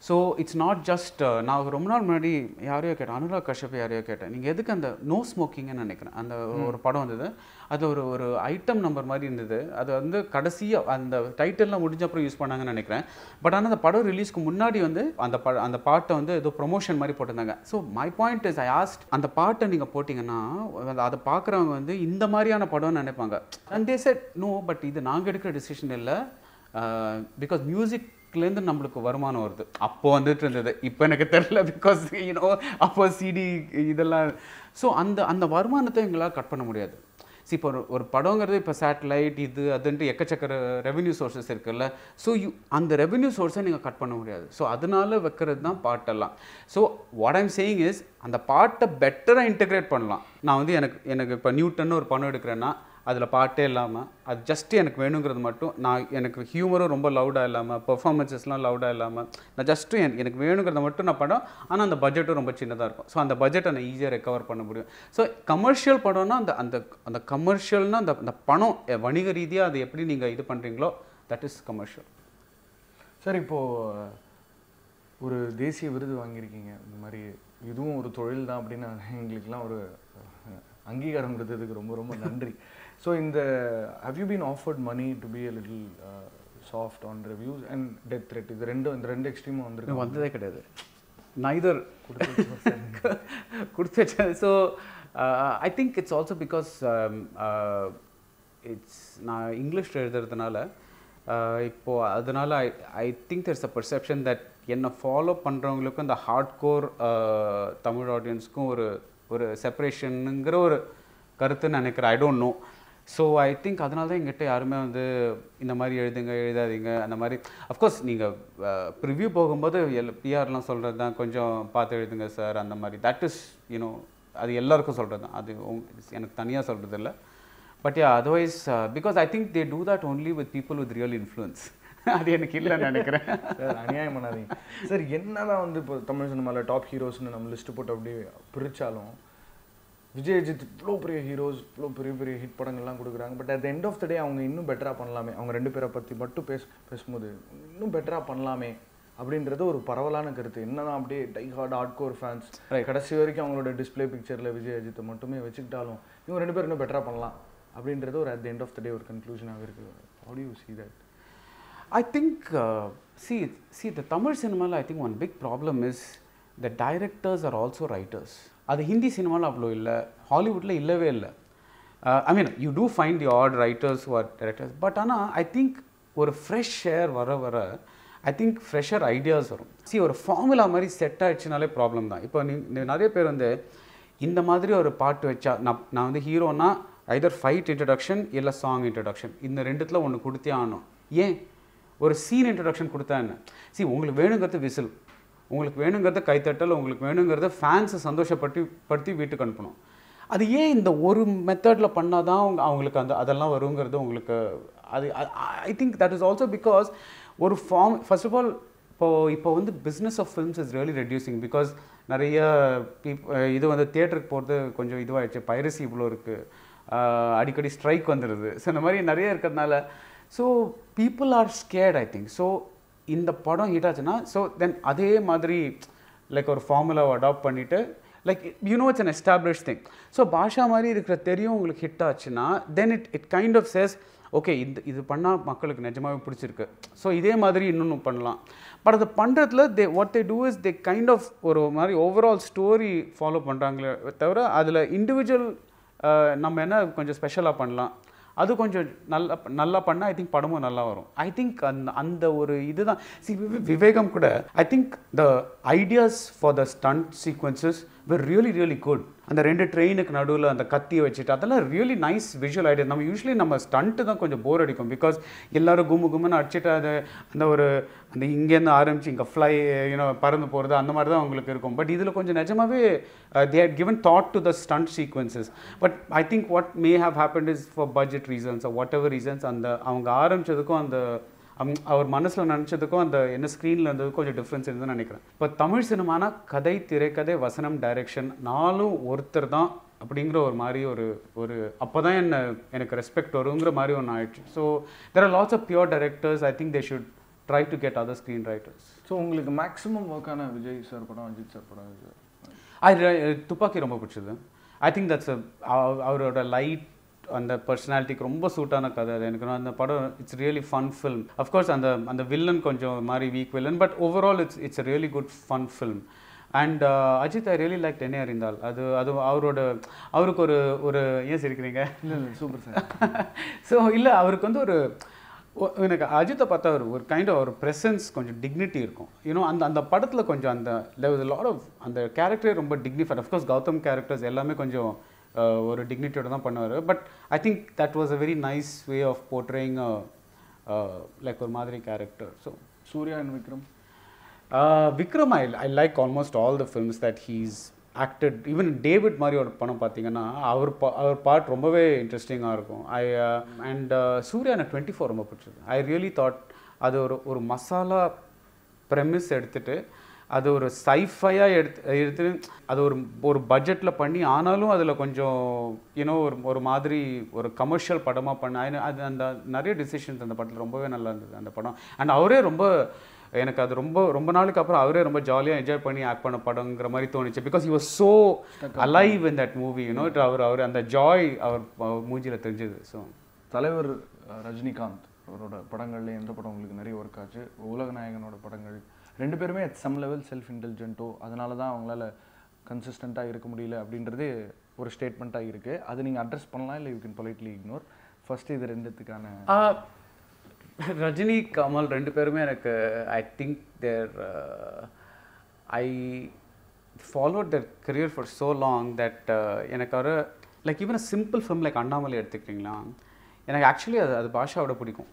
so it's not just நான் ரொம்ப நாள் முன்னாடி யாரையோ கேட்டேன் அனுராக் கஷ்யப் யாரையோ கேட்டேன் நீங்கள் எதுக்கு அந்த நோ ஸ்மோக்கிங்னு நினைக்கிறேன் அந்த ஒரு படம் வந்தது அது ஒரு ஒரு ஐட்டம் நம்பர் மாதிரி இருந்தது அது வந்து கடைசியாக அந்த டைட்டில்லாம் முடிஞ்ச அப்புறம் யூஸ் பண்ணாங்கன்னு நினைக்கிறேன் பட் ஆனால் அந்த படம் ரிலீஸ்க்கு முன்னாடி வந்து அந்த ப அந்த பாட்டை வந்து ஏதோ ப்ரொமோஷன் மாதிரி போட்டிருந்தாங்க so my point is I asked அந்த பாட்டை நீங்கள் போட்டிங்கன்னா அந்த- அதை பார்க்குறவங்க வந்து இந்த மாதிரியான படம்னு நினைப்பாங்க and they said no but இது நாங்கள் எடுக்கிற டிசிஷன் இல்லை பிகாஸ் மியூசிக்லேருந்து நம்மளுக்கு வருமானம் வருது அப்போ வந்துட்டு இருந்தது இப்போ எனக்கு தெரியல பிகாஸ் யூனோ அப்போ சிடி இதெல்லாம் ஸோ அந்த அந்த வருமானத்தை எங்களால் கட் பண்ண முடியாது see இப்போ ஒரு ஒரு படங்கிறது இப்போ சேட்டலைட் இது அதுன்ட்டு எக்கச்சக்க ரெவென்யூ சோர்சஸ் இருக்குல்ல ஸோ யூ அந்த ரெவென்யூ சோர்ஸை நீங்கள் கட் பண்ண முடியாது ஸோ அதனால வைக்கிறது தான் பாட்டெல்லாம் so what I'm saying is அந்த பாட்டை பெட்டராக இன்டெகிரேட் பண்ணலாம் நான் வந்து எனக்கு எனக்கு இப்போ நியூட்டன்னு ஒரு படம் எடுக்கிறேன்னா அதில் பாட்டே இல்லாமல் அது ஜஸ்ட் எனக்கு வேணுங்கிறது மட்டும் நான் எனக்கு ஹியூமரும் ரொம்ப லவுடாக இல்லாமல் பெர்ஃபார்மன்ஸஸ்லாம் லவுடாக இல்லாமல் நான் ஜஸ்ட்டு எனக்கு வேணுங்கிறத மட்டும் நான் படம் ஆனால் அந்த பட்ஜெட்டும் ரொம்ப சின்னதாக இருக்கும் ஸோ அந்த பட்ஜெட்டை நான் ஈஸியாக ரெக்கவர் பண்ண முடியும் ஸோ கமர்ஷியல் படம்னா அந்த அந்த அந்த கமர்ஷியல்னா அந்த அந்த பணம் அஹ், வணிக ரீதியாக அது எப்படி நீங்கள் இது பண்ணுறீங்களோ தட் இஸ் கமர்ஷியல் சார் இப்போது ஒரு தேசிய விருது வாங்கியிருக்கீங்க இந்த மாதிரி இதுவும் ஒரு தொழில் தான் அப்படின்னு எங்களுக்கெல்லாம் ஒரு அஹ், அங்கீகாரம் கொடுத்ததுக்கு ரொம்ப ரொம்ப நன்றி ஸோ இந்த have you been offered money to be a little soft on reviews and death threat இது ரெண்டும் இந்த ரெண்டு எக்ஸ்ட்ரீமும் வந்துருக்கு வந்ததே கிடையாது நைதர் கொடுத்து so I think it's also because it's நான் இங்கிலீஷ் எழுதுறதுனால uh, இப்போ அதனால I I think there's a perception that என்னை ஃபாலோ பண்ணுறவங்களுக்கும் இந்த ஹார்ட் கோர் தமிழ் ஆடியன்ஸ்க்கும் ஒரு ஒரு செப்பரேஷனுங்கிற ஒரு கருத்துன்னு நினைக்கிறேன் I don't know so I think அதனால தான் எங்கிட்ட யாருமே வந்து இந்த மாதிரி எழுதுங்க எழுதாதீங்க அந்த மாதிரி அஃப்கோர்ஸ் நீங்கள் ப்ரிவ்யூ போகும்போது எல் பிஆர்லாம் சொல்கிறது தான் கொஞ்சம் பார்த்து எழுதுங்க சார் அந்த மாதிரி தட் இஸ் யூனோ அது எல்லாருக்கும் சொல்கிறது தான் அது உங்க- எனக்கு தனியாக சொல்கிறது இல்லை but yeah otherwise because I think they do that only with people with real influence அது எனக்கு இல்லைன்னு நினைக்கிறேன் சார் அநியாயம் பண்ணாதீங்க சார் என்னதான் வந்து இப்போ தமிழ் சினிமாவில் டாப் ஹீரோஸ்னு நம்ம லிஸ்ட் போட்டு அப்படியே பிரிச்சாலும் விஜய் அஜித் இவ்வளோ பெரிய ஹீரோஸ் இவ்வளோ பெரிய பெரிய ஹிட் படங்கள்லாம் கொடுக்குறாங்க but at the end of the day அவங்க இன்னும் பெட்டராக பண்ணலாமே அவங்க ரெண்டு பேரை பற்றி மட்டும் பேச பேசும்போது இன்னும் பெட்டராக பண்ணலாமே அப்படின்றது ஒரு பரவலான கருத்து என்னதான் அப்படியே die hard hard core fans கடைசி வரைக்கும் அவங்களோட டிஸ்ப்ளே பிக்சரில் விஜய் அஜித்தை மட்டுமே வச்சுக்கிட்டாலும் இவங்க ரெண்டு பேரும் இன்னும் பெட்டராக பண்ணலாம் அப்படின்றது ஒரு at the end of the day ஒரு கன்க்ளூஷனாக இருக்குது how do you see that I think, uh, see, see, the Tamil cinema, I think one big problem is the directors are also writers. அது ஹிந்தி சினிமாவில் அவ்வளோ இல்லை ஹாலிவுட்டில் இல்லவே இல்லை I mean you do find the odd writers or directors but ஆனால் ஐ திங்க் ஒரு ஃப்ரெஷ் ஷேர் வர வர ஐ திங்க் ஃப்ரெஷர் ஐடியாஸ் வரும் சி ஒரு ஃபார்முலா மாதிரி செட் ஆயிடுச்சுனாலே ப்ராப்ளம் தான் இப்போ நீ நீ நிறைய பேர் வந்து இந்த மாதிரி ஒரு பாட்டு வச்சா நான் நான் வந்து ஹீரோனா ஐதர் ஃபைட் இன்ட்ரடக்ஷன் இல்லை சாங் இன்ட்ரடக்ஷன் இந்த ரெண்டுத்தில் ஒன்று கொடுத்தே ஆகணும் ஏன் ஒரு சீன் இன்ட்ரடக்ஷன் கொடுத்தா என்ன சி உங்களுக்கு வேணுங்கிறது விசில் உங்களுக்கு வேணுங்கிறத கைத்தட்டல் உங்களுக்கு வேணுங்கிறத ஃபேன்ஸை சந்தோஷப்படுத்தி படுத்தி வீட்டுக்கு அனுப்பணும் அது ஏன் இந்த ஒரு மெத்தடில் பண்ணால் தான் அவங்க அவங்களுக்கு அந்த அதெல்லாம் வருங்கிறது உங்களுக்கு அது I think that is also because ஒரு ஃபார்ம் ஃபர்ஸ்ட் ஆஃப் ஆல் இப்போ இப்போ வந்து business of films is really reducing because நிறைய பீப் இது வந்து தியேட்டருக்கு போகிறது கொஞ்சம் இதுவாகிடுச்சு பைரசி இவ்வளோ இருக்குது அடிக்கடி ஸ்ட்ரைக் வந்துடுது ஸோ இந்த மாதிரி நிறைய இருக்கிறதுனால so people are scared I think so இந்த படம் ஹிட் ஆச்சுன்னா ஸோ தென் அதே மாதிரி லைக் ஒரு ஃபார்முலாவை அடாப்ட் பண்ணிவிட்டு like you know it's an establish thing so Basha மாதிரி இருக்கிற தெரியும் உங்களுக்கு ஹிட் ஆச்சுன்னா then it it kind of chase okay இந்த இது பண்ணால் மக்களுக்கு நிஜமாவே பிடிச்சிருக்கு ஸோ இதே மாதிரி இன்னொன்று பண்ணலாம் பட் அது பண்ணுறதுல they what they do is they kind of ஒரு மாதிரி ஓவரால் ஸ்டோரி ஃபாலோ பண்ணுறாங்களே தவிர அதில் இண்டிவிஜுவல் நம்ம என்ன கொஞ்சம் ஸ்பெஷலாக பண்ணலாம் அது கொஞ்சம் நல்லா நல்லா பண்ணால் ஐ திங்க் படமும் நல்லா வரும் ஐ திங்க் அந்த அந்த ஒரு இதுதான் சி விவேகம் கூட I think the ideas for the stunt sequences were really really good அந்த ரெண்டு ட்ரெயினுக்கு நடுவில் அந்த கத்தியை வச்சுட்டு அதெல்லாம் ரியலி நைஸ் விஷுவல் ஐடியா நம்ம யூஸ்வலி நம்ம ஸ்டண்ட்டு தான் கொஞ்சம் போர் அடிக்கும் பிகாஸ் எல்லாரும் கும்மு கும்முன்னு அடிச்சுட்டு அது அந்த ஒரு அந்த இங்கேருந்து ஆரம்பிச்சு இங்கே ஃப்ளை யூனோ பறந்து போகிறது அந்த மாதிரி தான் உங்களுக்கு இருக்கும் பட் இதில் கொஞ்சம் நிஜமாவே they had given thought to the stunt sequences but I think what may have happen is for budget reasons whatever reasons அந்த அவங்க ஆரம்பிச்சதுக்கும் அந்த அவங்க- அவர் மனசில் நினச்சதுக்கும் அந்த என்ன ஸ்க்ரீனில் இருந்ததுக்கும் கொஞ்சம் டிஃப்ரென்ஸ் இருந்ததுன்னு நினைக்கிறேன் இப்போ தமிழ் சினிமானா கதை திரைக்கதை வசனம் டைரக்ஷன் நாலும் ஒருத்தர் தான் அப்படிங்கிற ஒரு மாதிரி ஒரு ஒரு அப்போ தான் என்ன எனக்கு ரெஸ்பெக்ட் வருங்கிற மாதிரி ஒன்று ஆயிடுச்சு so there are lots of pure directors I think they should try to get other screen writers so உங்களுக்கு மேக்ஸிமம் ஒர்க்கான விஜய் சார் படம் அஜித் சார் படம் இது அது துப்பாக்கி ரொம்ப பிடிச்சது ஐ திங்க் தட்ஸ் அவரோட லைட் அந்த பர்சனாலிட்டிக்கு ரொம்ப சூட்டான கதை அது எனக்கு அந்த படம் it's really fun film of course அந்த அந்த வில்லன் கொஞ்சம் ஒரு மாதிரி weak villain but overall it's it's really good fun film and Ajith I really like Yennai Arindhaal அது அது அவரோட அவருக்கு ஒரு ஒரு ஏன் சிரிக்கிறீங்க இல்லை இல்லை சூப்பர் சார் ஸோ இல்லை அவருக்கு வந்து ஒரு ஒ- எனக்கு அஜித்தை பார்த்தா ஒரு ஒரு கைண்ட் ஆஃப் ஒரு ப்ரெசன்ஸ் கொஞ்சம் டிக்னிட்டி இருக்கும் யூனோ அந்த அந்த படத்தில் கொஞ்சம் அந்த லாட் ஆஃப் அந்த கேரக்டரே ரொம்ப டிக்னிஃபைட் அஃப்கோர்ஸ் கௌதம் கேரக்டர்ஸ் எல்லாமே கொஞ்சம் அஹ், ஒரு டிக்னிட்டியோட தான் பண்ணுவார் but I think that was a very nice way of portraying like ஒரு மாதிரி character so Suriya and Vikram Uh, Vikram, I, I like almost all the films that he's acted. Even David மாதிரி ஒரு படம் பார்த்தீங்கன்னா அவர் பா- அவர் பார்ட் ரொம்பவே இன்ட்ரெஸ்டிங்காக இருக்கும் ஐ அண்ட் சூர்யா எனக்கு டுவெண்ட்டி ஃபோர் ரொம்ப பிடிச்சது ஐ ரியலி தாட் அது ஒரு ஒரு மசாலா ப்ரெமிஸ் எடுத்துட்டு அது ஒரு சைஃபையாக எடுத்து எடுத்து அது ஒரு ஒரு பட்ஜெட்டில் பண்ணி ஆனாலும் அதில் கொஞ்சம் யூனோ ஒரு ஒரு மாதிரி ஒரு கமர்ஷியல் படமாக பண்ண அது- அது அந்த நிறைய டிசிஷன்ஸ் அந்த படத்தில் ரொம்பவே நல்லா இருந்தது அந்த படம் அண்ட் அவரே ரொம்ப எனக்கு அது ரொம்ப ரொம்ப நாளுக்கு அப்புறம் அவரே ரொம்ப ஜாலியாக என்ஜாய் பண்ணி ஆக்ட் பண்ண படங்கிற மாதிரி தோணுச்சு because he was so alive in that movie you know அவர் அவர் அந்த ஜாய் அவர் அவர் மூஞ்சில தெரிஞ்சது ஸோ தலைவர் அஹ், ரஜினிகாந்த் அவரோட படங்கள்ல எந்த படம் உங்களுக்கு நிறைய ஒர்க் ஆச்சு உலகநாயகனோட படங்கள் ரெண்டு பேருமே at சம் லெவல் செல்ஃப் இன்டெலிஜென்ட்டோ அதனால தான் அவங்களால கன்சிஸ்டண்ட்டாக இருக்க முடியல அப்படின்றது ஒரு ஸ்டேட்மெண்ட்டாக இருக்குது அது நீங்கள் அட்ரஸ் பண்ணலாம் இல்லை you can politely ignore first இது ரெண்டுத்துக்கான ரஜினி கமல் ரெண்டு பேருமே எனக்கு I think there I followed their career for so long that எனக்கு ஒரு like even simple film like Annamalai எடுத்துக்கிட்டிங்களா எனக்கு ஆக்சுவலி அது அது பாஷாவோட பிடிக்கும்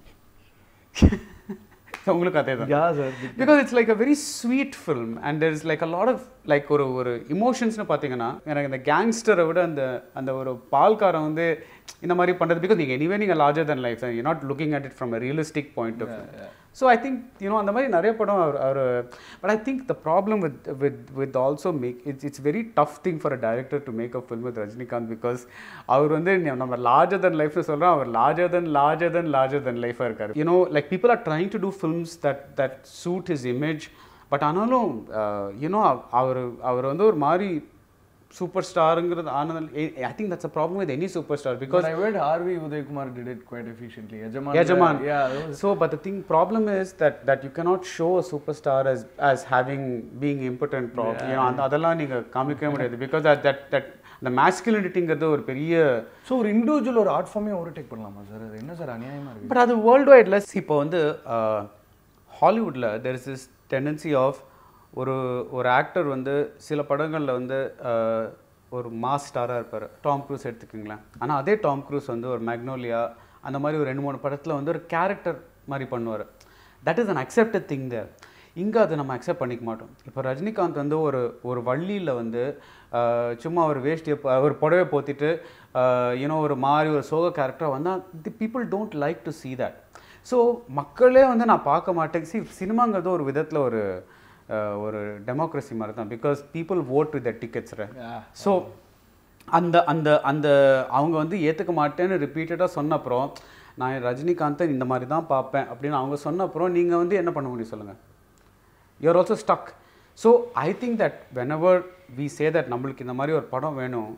உங்களுக்கு அதே தான் yeah sir because it's like a very sweet film and there is like a lot of like ஒரு ஒரு இமோஷன்ஸ்னு பார்த்தீங்கன்னா எனக்கு இந்த கேங்ஸ்டரை விட அந்த அந்த ஒரு பால்காரன் வந்து இந்த மாதிரி பண்ணுறது பிகாஸ் நீங்கள் எனிவே நீங்கள் larger than life you not looking at it from a realistic point of so I think you know அந்த மாதிரி நிறைய படம் அவர் அவர் but I think the problem with with with also make it's it's very tough thing for a director to make a film with Rajinikanth because அவர் வந்து நம்ம லார்ஜர் தன் லைஃப்னு சொல்கிறோம் அவர் larger than larger than larger than லைஃபாக இருக்கார் you know like people are trying to do films that that suit his image but ஆனாலும் யூனோ அவர் அவர் வந்து ஒரு மாதிரி சூப்பர் ஸ்டாருங்கிறது ஆனது I think that's a problem with any super star because Because I heard RV Uday did it quite efficiently Yajaman Yajaman. Yeah, that was- So, but the thing problem is that that you cannot show a superstar as as having being impotent. Prob- You know, அந்த அதெல்லாம் நீங்க காமிக்கவே முடியாது because that that that the masculinityங்கிறது ஒரு பெரிய ஸோ ஒரு இண்டிவிஜுவல் ஒரு ஆர்ட் ஃபார்மே ஓவர்டேக் பண்ணலாமா சார் அது என்ன சார் அநியாயமா இருக்கு பட் அது வேர்ல்டு வைடில் இப்போ வந்து ஹாலிவுட்டில் there is is tendency of ஒரு ஒரு ஆக்டர் வந்து சில படங்களில் வந்து uh, ஒரு மாஸ் ஸ்டாராக இருப்பார் டாம் க்ரூஸ் எடுத்துக்கிங்களேன் ஆனால் அதே டாம் க்ரூஸ் வந்து ஒரு மேக்னோலியா அந்த மாதிரி ஒரு ரெண்டு மூணு படத்தில் வந்து ஒரு கேரக்டர் மாதிரி பண்ணுவார் that is an accepted thing there இங்கே அதை நம்ம அக்செப்ட் பண்ணிக்க மாட்டோம் இப்போ ரஜினிகாந்த் வந்து ஒரு ஒரு வள்ளியில் வந்து ஆஹ், சும்மா ஒரு வேஷ்டியை ப- ஒரு புடவை போத்திட்டு யூனோ ஒரு மாதிரி ஒரு சோக கேரக்டராக வந்தால் the people don't like to see that so மக்களே வந்து நான் பார்க்க மாட்டேன் சி சினிமாங்கிறது ஒரு விதத்தில் ஒரு ஆஹ், ஒரு டெமோக்ரஸி மாதிரி தான் because people vote with their tickets right Yeah. So அந்த அந்த அந்த அவங்க வந்து ஏற்றுக்க மாட்டேன்னு ரிப்பீட்டடாக சொன்ன அப்புறம் நான் ரஜினிகாந்தை இந்த மாதிரி தான் பார்ப்பேன் அப்படின்னு அவங்க சொன்ன அப்புறம் நீங்கள் வந்து என்ன பண்ண முடியும் சொல்லுங்கள் you're also stuck so I think that whenever we say that நம்மளுக்கு இந்த மாதிரி ஒரு படம் வேணும்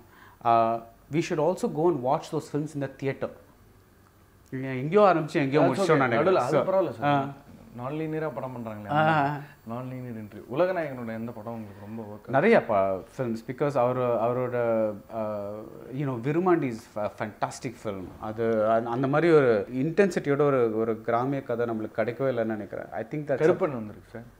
we should also go and watch those films இந்த தியேட்டர் எங்கேயோ ஆரம்பிச்சு எங்கேயோ முடிச்சோம் நடுவில் அது நினைக்கிறேன் பரவாயில்ல சார் நான் லீனியராக படம் பண்ணுறாங்களே நான் லீனியர் இன்ட்ரி உலகநாயகனோட எந்த படம் உங்களுக்கு ரொம்ப ஒர்க் நிறைய ஃபில்ம்ஸ் பிகாஸ் அவர் அவரோட you know Virumaandi is fantastic film அது அந்த- அந்த மாதிரி ஒரு இன்டென்சிட்டியோட ஒரு ஒரு கிராமிய கதை நம்மளுக்கு கிடைக்கவே இல்லைன்னு நினைக்கிறேன் ஐ திங்க் தட் கருப்பன் வந்திருக்கு சார்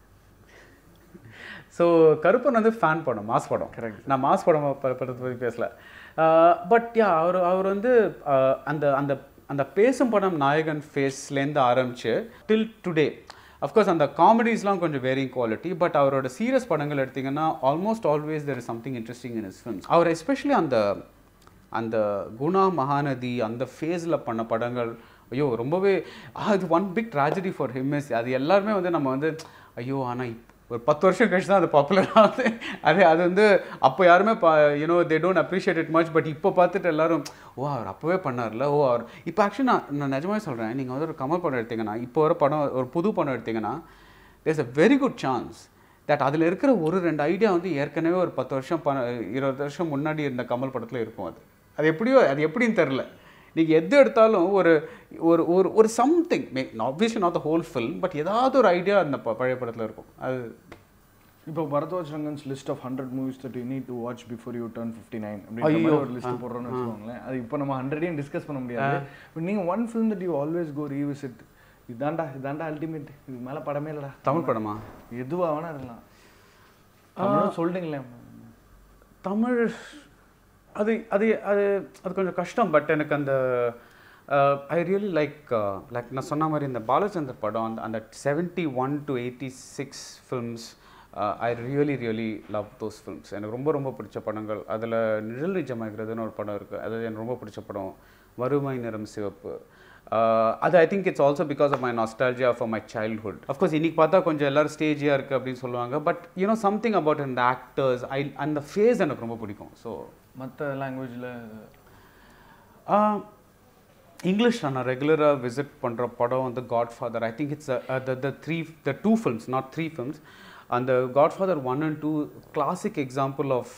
ஸோ கருப்பன் வந்து ஃபேன் படம் மாஸ் படம் Correct. நான் மாஸ் படம் ப- படத்தை பற்றி பேசல பட் யா அவர் அவர் வந்து uh, அந்த அந்த அந்த பேசும் படம் நாயகன் ஃபேஸ்லேருந்து ஆரம்பிச்சு டில் டுடே அஃப்கோர்ஸ் அந்த காமெடிஸ்லாம் கொஞ்சம் வேரிங் குவாலிட்டி பட் அவரோட சீரியஸ் படங்கள் எடுத்தீங்கன்னா almost always there is something interesting in is films அவர் எஸ்பெஷலி அந்த அந்த குணா மகாநதி அந்த ஃபேஸில் பண்ண படங்கள் ஐயோ ரொம்பவே அது one big tragedy for him is அது எல்லாருமே வந்து நம்ம வந்து ஐயோ ஆனால் ஒரு பத்து வருஷம் கழிச்சு தான் அது பாப்புலர் ஆகுது அது அது வந்து அப்போ யாருமே you know they don't appreciate it much but இப்போ பார்த்துட்டு எல்லாரும் ஓ அவர் அப்போவே பண்ணார்ல ஓ அவர் இப்போ ஆக்சுவலி நான் நான் நிஜமாவே சொல்கிறேன் நீங்கள் வந்து ஒரு கமல் படம் எடுத்தீங்கன்னா இப்போ ஒரு படம் ஒரு புது படம் எடுத்தீங்கன்னா there's a very good chance that அதில் இருக்கிற ஒரு ரெண்டு ஐடியா வந்து ஏற்கனவே ஒரு பத்து வருஷம் ப இருபது வருஷம் முன்னாடி இருந்த கமல் படத்தில் இருக்கும் அது அது எப்படியோ அது எப்படின்னு தெரில நீங்கள் எது எடுத்தாலும் ஒரு ஒரு ஒரு ஒரு something may obviously not the whole film but ஏதாவது ஒரு ஐடியா அந்த ப- பழைய படத்தில் இருக்கும் அது இப்போ Bharadwaj Rangan's list of hundred movies that you need to watch before you turn fifty nine அப்படின்ற மாதிரி ஒரு லிஸ்ட் போடுறோம்னு வச்சுக்கோங்களேன் அது இப்போ நம்ம ஹண்ட்ரடையும் டிஸ்கஸ் பண்ண முடியாது பட் நீங்கள் one film that you always go revisit இதாண்டா இதாண்டா அல்டிமேட் இது மேலே படமே இல்லைடா தமிழ் படமா எதுவா வேணா இருக்கலாம் தமிழும் சொல்லிட்டீங்களேன் தமிழ் அது அது அது அது கொஞ்சம் கஷ்டம் பட் எனக்கு அந்த ஐ ரியலி லைக் லைக் நான் சொன்ன மாதிரி இந்த பாலச்சந்தர் படம் அந்த அந்த seventy one to eighty six films I really really love those films எனக்கு ரொம்ப ரொம்ப பிடிச்ச படங்கள் அதில் நிழல் நிஜமாகிறதுன்னு ஒரு படம் இருக்குது அது எனக்கு ரொம்ப பிடிச்ச படம் வறுமை நிறம் சிவப்பு Uh, அது I think it's also because of my nostalgia for my childhood of course இன்னைக்கு பார்த்தா கொஞ்சம் எல்லாரும் ஸ்டேஜியாக இருக்குது அப்படின்னு சொல்லுவாங்க பட் யூனோ சம்திங் அபவுட் இந்த ஆக்டர்ஸ் ஐ அந்த ஃபேஸ் எனக்கு ரொம்ப பிடிக்கும் ஸோ மற்ற லாங்குவேஜில் இங்கிலீஷ் நான் ரெகுலராக விசிட் பண்ணுற படம் வந்து Godfather I think it's the the three the two films not three films அந்த Godfather one and two classic example of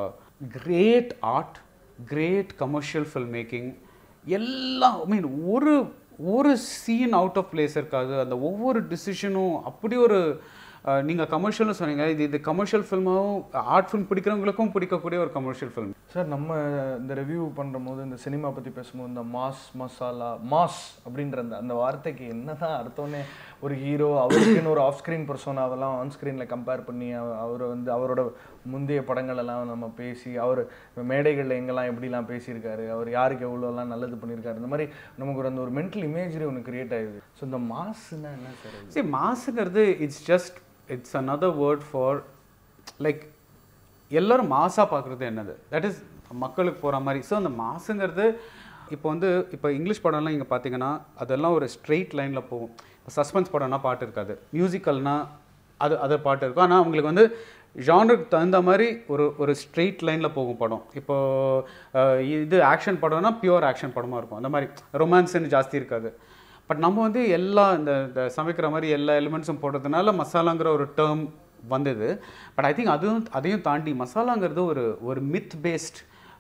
great art great commercial film making எல்லாம் ஐ மீன் ஒரு ஒரு சீன் அவுட் ஆஃப் பிளேஸ் இருக்காது அந்த ஒவ்வொரு டிசிஷனும் அப்படி ஒரு நீங்கள் கமர்ஷியல்னு சொன்னீங்க இது இது கமர்ஷியல் ஃபில்மாகவும் ஆர்ட் ஃபில்ம் பிடிக்கிறவங்களுக்கும் பிடிக்கக்கூடிய ஒரு கமர்ஷியல் ஃபில்ம் சார் நம்ம இந்த ரிவ்யூ பண்ணுற போது இந்த சினிமா பற்றி பேசும்போது இந்த மாஸ் மசாலா மாஸ் அப்படின்ற அந்த அந்த வார்த்தைக்கு என்னதான் அர்த்தம்னே ஒரு ஹீரோ அவருக்குன்னு ஒரு ஆஃப் ஸ்க்ரீன் பர்சோனாவெல்லாம் ஆன் ஸ்க்ரீனில் கம்பேர் பண்ணி அவ- அவர் வந்து அவரோட முந்தைய படங்கள் எல்லாம் நம்ம பேசி அவர் மேடைகளில் எங்கெல்லாம் எப்படிலாம் பேசியிருக்காரு அவர் யாருக்கு எவ்வளோலாம் நல்லது பண்ணியிருக்காரு இந்த மாதிரி நமக்கு ஒரு அந்த ஒரு மென்டல் இமேஜரி ஒன்று கிரியேட் ஆகுது ஸோ இந்த மாஸ்னா என்ன சார் அது? சரி மாசுங்கிறது it's just it's another word for like எல்லாரும் மாசாக பார்க்குறது என்னது தட் இஸ் மக்களுக்கு போகிற மாதிரி ஸோ அந்த மாசுங்கிறது இப்போ வந்து இப்போ இங்கிலீஷ் படம்லாம் இங்கே பார்த்தீங்கன்னா அதெல்லாம் ஒரு ஸ்ட்ரெயிட் லைனில் போகும் இப்போ சஸ்பென்ஸ் படம்னா பாட்டு இருக்காது மியூசிக்கல்னா அது அது பாட்டு இருக்கும் ஆனால் அவங்களுக்கு வந்து ஜானருக்கு தகுந்த மாதிரி ஒரு ஒரு ஸ்ட்ரெயிட் லைனில் போகும் படம் இப்போ அஹ், இது ஆக்ஷன் படம்னா பியூர் ஆக்ஷன் படமாக இருக்கும் அந்த மாதிரி ரொமான்ஸ்ன்னு ஜாஸ்தி இருக்காது பட் நம்ம வந்து எல்லா இந்த இந்த சமைக்கிற மாதிரி எல்லா எலிமெண்ட்ஸும் போடுறதுனால மசாலாங்கிற ஒரு டேர்ம் வந்தது பட் ஐ திங்க் அதுவும் அதையும் தாண்டி மசாலாங்கிறது ஒரு ஒரு மித் பேஸ்ட்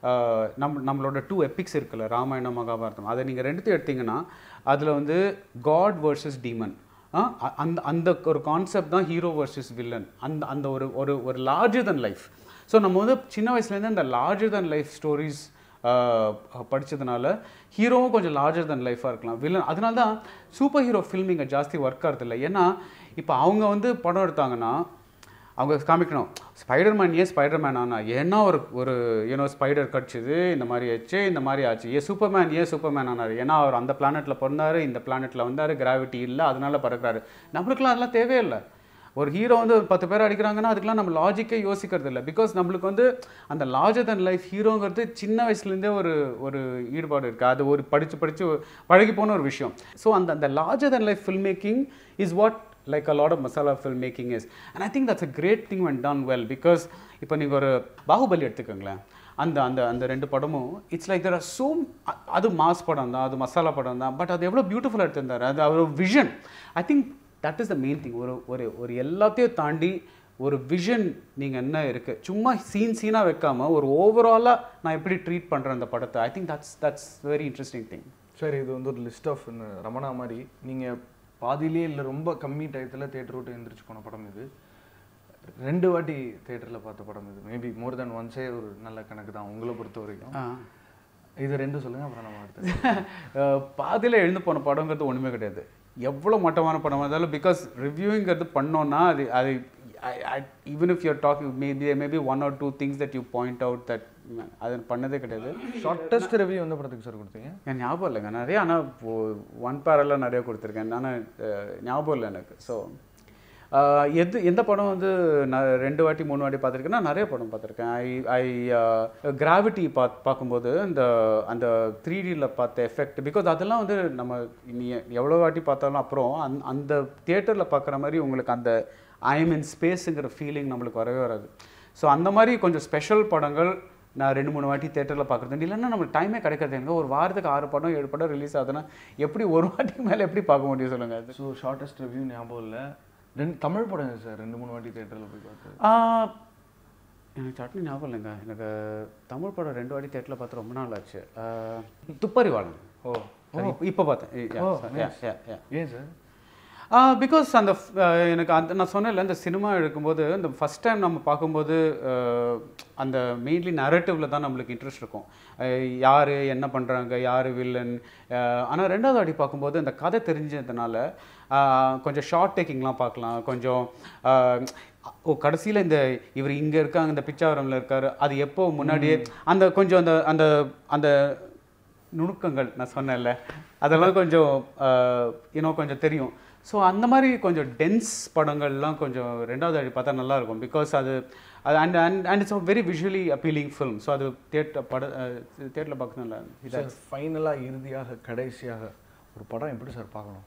நம் நம்மளோட டூ எபிக்ஸ் இருக்குல்ல ராமாயணம் மகாபாரதம் அதை நீங்கள் ரெண்டுத்தையும் எடுத்தீங்கன்னா அதில் வந்து காட் வர்சஸ் டீமன் அந்த அந்த ஒரு கான்செப்ட் தான் ஹீரோ வர்சஸ் வில்லன் அந்த அந்த ஒரு ஒரு ஒரு லார்ஜர் தன் லைஃப் ஸோ நம்ம வந்து சின்ன வயசுலேருந்து அந்த லார்ஜர் தன் லைஃப் ஸ்டோரிஸ் படித்ததுனால ஹீரோவும் கொஞ்சம் லார்ஜர் தன் லைஃபாக இருக்கலாம் வில்லன் அதனால தான் சூப்பர் ஹீரோ ஃபில்ம் இங்கே ஜாஸ்தி ஒர்க் ஆகிறதில்ல ஏன்னா இப்போ அவங்க வந்து படம் எடுத்தாங்கன்னா அவங்க காமிக்கணும் ஸ்பைடர்மேன் ஏன் ஸ்பைடர்மேன் ஆனா ஏன்னா ஒரு ஒரு ஏன்னோ ஸ்பைடர் கடிச்சது இந்த மாதிரி ஆச்சு இந்த மாதிரி ஆச்சு ஏன் சூப்பர்மேன் ஏன் சூப்பர்மேன் ஆனார் ஏன்னா அவர் அந்த பிளானெட்டில் பிறந்தாரு இந்த பிளானெட்டில் வந்தார் கிராவிட்டி இல்லை அதனால பறக்குறாரு நம்மளுக்குலாம் அதெல்லாம் தேவையில்லை ஒரு ஹீரோ வந்து ஒரு பத்து பேர் அடிக்கிறாங்கன்னா அதுக்கெலாம் நம்ம லாஜிக்கே யோசிக்கிறது இல்லை பிகாஸ் நம்மளுக்கு வந்து அந்த லார்ஜர் தன் லைஃப் ஹீரோங்கிறது சின்ன வயசுலேருந்தே ஒரு ஒரு ஈடுபாடு இருக்குது அது ஒரு படித்து படித்து பழகி போன ஒரு விஷயம் ஸோ அந்த அந்த larger than life film making is what like a lot of masala film making is and I think that's a great thing when done well because இப்போ நீங்கள் ஒரு பாகுபலி எடுத்துக்கோங்களேன் அந்த அந்த அந்த ரெண்டு படமும் it's like there are so அது மாஸ் படம் தான் அது மசாலா படம் தான் பட் அது எவ்வளோ பியூட்டிஃபுல்லாக எடுத்திருந்தாரு அது அவர் vision I think that is the main thing ஒரு ஒரு ஒரு எல்லாத்தையும் தாண்டி ஒரு விஷன் நீங்கள் என்ன இருக்குது சும்மா சீன் சீனாக வைக்காம ஒரு ஓவராலாக நான் எப்படி ட்ரீட் பண்ணுறேன் அந்த படத்தை I think that's that's very interesting thing sir இது வந்து ஒரு லிஸ்ட் ஆஃப் ரமணா மாதிரி நீங்கள் பாதியிலே இல்லை ரொம்ப கம்மி டயத்தில் தேட்டர் விட்டு எந்திரிச்சு போன படம் இது ரெண்டு வாட்டி தேட்டரில் பார்த்த படம் இது மேபி மோர் தென் ஒன்ஸே ஒரு நல்ல கணக்கு தான் உங்களை பொறுத்த வரைக்கும் இது ரெண்டு சொல்லுங்க அப்புறம் நம்ம அடுத்து பாதியில் எழுந்து போன படங்கிறது ஒன்றுமே கிடையாது எவ்வளோ மட்டமான படமாக இருந்தாலும் பிகாஸ் ரிவ்யூங்கிறது பண்ணோன்னா அது அது even if you're talking maybe maybe one or two things that you point out that அது பண்ணதே கிடையாது ஷார்ட்டஸ்ட் ரிவ்யூ எந்த படத்துக்கு சார் கொடுத்தீங்க என் ஞாபகம் இல்லைங்க நிறைய ஆனால் ஒன் பேரெல்லாம் நிறைய கொடுத்துருக்கேன் ஆனால் ஞாபகம் இல்லை எனக்கு ஸோ எது எந்த படம் வந்து நான் ரெண்டு வாட்டி மூணு வாட்டி பார்த்துருக்கேன்னா நிறைய படம் பார்த்துருக்கேன் ஐ ஐ கிராவிட்டி பாத் பார்க்கும்போது இந்த அந்த த்ரீ டியில் பார்த்த எஃபெக்ட் பிகாஸ் அதெல்லாம் வந்து நம்ம நீ எவ்வளோ வாட்டி பார்த்தாலும் அப்புறம் அந் அந்த தியேட்டரில் பார்க்குற மாதிரி உங்களுக்கு அந்த ஐ எம் இன் ஸ்பேஸுங்கிற ஃபீலிங் நம்மளுக்கு வரவே வராது ஸோ அந்த மாதிரி கொஞ்சம் ஸ்பெஷல் படங்கள் நான் ரெண்டு மூணு வாட்டி தேட்டரில் பார்க்குறது இல்லைன்னா நம்மளுக்கு டைமே கிடைக்காது எனக்கு ஒரு வாரத்துக்கு ஆறு படம் ஏழு படம் ரிலீஸ் ஆகுதுன்னா எப்படி ஒரு வாட்டிக்கு மேலே எப்படி பார்க்க முடியும் சொல்லுங்கள் அது ஸோ ஷார்ட்டஸ்ட் ரிவ்யூ ஞாபகம் இல்லை ரெண்டு தமிழ் படம் சார் ரெண்டு மூணு வாட்டி தேட்டரில் போய் பார்த்தது ஆஹ், எனக்கு சட்னி ஞாபகம் இல்லைங்க எனக்கு தமிழ் படம் ரெண்டு வாட்டி தேட்டரில் பார்த்து ரொம்ப நாள் ஆச்சு ஆஹ், துப்பறிவாளன் ஓ இப்போ பார்த்தேன் ஓ, Yeah, yeah, yeah. ஏன் சார் பிகாஸ் அந்த f- ஆஹ் எனக்கு அந்த நான் சொன்னேன்ல இந்த சினிமா எடுக்கும்போது இந்த ஃபஸ்ட் டைம் நம்ம பார்க்கும்போது ஆஹ் அந்த மெயின்லி நரேட்டிவில் தான் நம்மளுக்கு இன்ட்ரெஸ்ட் இருக்கும் யார் என்ன பண்ணுறாங்க யார் வில்லன் ஆனால் ரெண்டாவது வாட்டி பார்க்கும்போது அந்த கதை தெரிஞ்சதுனால ஆஹ் கொஞ்சம் ஷார்ட் டேக்கிங்லாம் பார்க்கலாம் கொஞ்சம் ஆஹ் ஓ கடைசியில் இந்த இவர் இங்கே இருக்காங்க இந்த பிச்சாவரமில் இருக்காரு அது எப்போ முன்னாடியே அந்த கொஞ்சம் அந்த அந்த அந்த நுணுக்கங்கள் நான் சொன்னேன்ல அதெல்லாம் கொஞ்சம் இன்னும் கொஞ்சம் தெரியும் ஸோ அந்த மாதிரி கொஞ்சம் டென்ஸ் படங்கள்லாம் கொஞ்சம் ரெண்டாவது அடி பார்த்தா நல்லா இருக்கும் பிகாஸ் அது அது and and and it's very visually appealing film so அது தேட்டர் பட தேட்டரில் பார்க்க நல்லா இதாக சார் ஃபைனலாக இறுதியாக கடைசியாக ஒரு படம் எப்படி சார் பார்க்கணும்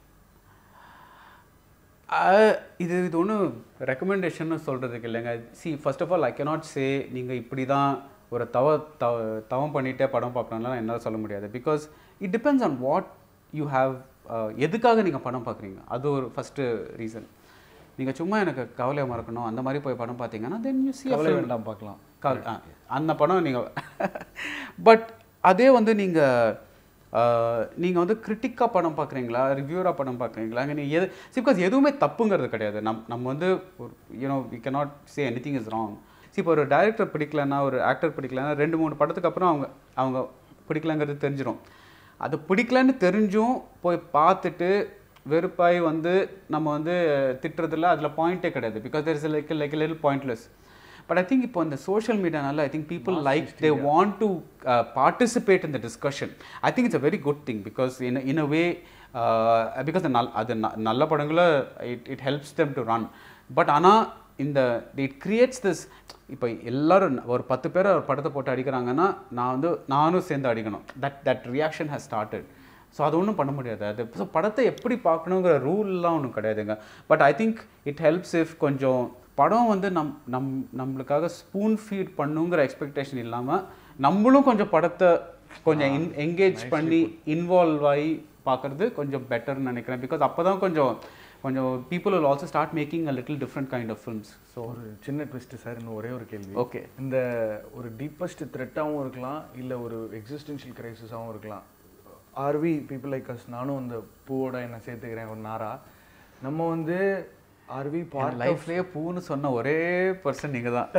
அஹ் இது இது ஒன்றும் ரெக்கமெண்டேஷன் சொல்கிறதுக்கு இல்லைங்க see first of all I cannot say நீங்கள் இப்படி தான் ஒரு தவ தவ தவம் பண்ணிட்டே படம் பார்க்கணும்லாம் என்னால் சொல்ல முடியாது because it depends on what you have எதுக்காக நீங்கள் படம் பார்க்குறீங்க அது ஒரு ஃபஸ்ட்டு ரீசன் நீங்கள் சும்மா எனக்கு கவலையை மறக்கணும் அந்த மாதிரி போய் படம் பார்த்தீங்கன்னா தென் யூ சி கவலை வேண்டாம் பார்க்கலாம் கால் ஆ, அந்த படம் நீங்கள் பட் அதே வந்து நீங்கள் நீங்கள் வந்து கிரிட்டிக்காக படம் பார்க்குறீங்களா ரிவ்யூராக படம் பார்க்குறீங்களா நீ எது பிகாஸ் எதுவுமே தப்புங்கிறது கிடையாது நம் நம்ம வந்து ஒரு you know we cannot say anything is wrong see இப்போ ஒரு டைரக்டர் பிடிக்கலன்னா ஒரு ஆக்டர் பிடிக்கலன்னா ரெண்டு மூணு படத்துக்கு அப்புறம் அவங்க அவங்க பிடிக்கலங்கிறது தெரிஞ்சிடும் அது பிடிக்கலன்னு தெரிஞ்சும் போய் பார்த்துட்டு வெறுப்பாய் வந்து நம்ம வந்து திட்டுறதுல அதில் பாயிண்டே கிடையாது because there is like like little pointless but I think இப்போ இந்த சோஷியல் மீடியானால I think people like they want to participate in the discussion I think it's a very good thing because in in a way because நல் அது ந- நல்ல படங்களை it it helps them to run but ஆனால் இந்த இட் கிரியேட்ஸ் திஸ் இப்போ எல்லாரும் ஒரு பத்து பேர் ஒரு படத்தை போட்டு அடிக்கிறாங்கன்னா நான் வந்து நானும் சேர்ந்து அடிக்கணும் that that reaction has started so அது ஒன்றும் பண்ண முடியாது அது ஸோ படத்தை எப்படி பார்க்கணுங்கிற ரூல்லாம் ஒன்றும் கிடையாதுங்க but I think it helps if கொஞ்சம் படம் வந்து நம் நம் நம்மளுக்காக ஸ்பூன் ஃபீட் பண்ணுங்கிற எக்ஸ்பெக்டேஷன் இல்லாமல் நம்மளும் கொஞ்சம் படத்தை கொஞ்சம் இன் என்கேஜ் பண்ணி இன்வால்வ் ஆகி பார்க்குறது கொஞ்சம் பெட்டர்னு நினைக்கிறேன் பிகாஸ் அப்போ தான் கொஞ்சம் கொஞ்சம் people will also start making a little different kind of films so ஒரு சின்ன ட்விஸ்ட் சார் இன்னும் ஒரே ஒரு கேள்வி ஓகே இந்த ஒரு டீப்பஸ்ட் த்ரெட்டாகவும் இருக்கலாம் இல்லை ஒரு எக்ஸிஸ்டென்ஷியல் கிரைசிஸாகவும் இருக்கலாம் ஆர்வி பீப்புள் லைக் அஸ் நானும் அந்த பூவோட என்ன சேர்த்துக்கிறேன் ஒரு நாரா நம்ம வந்து ஆர்வி பார்ட் லைஃப்லேயே பூன்னு சொன்ன ஒரே பர்சன் நீங்கள் தான்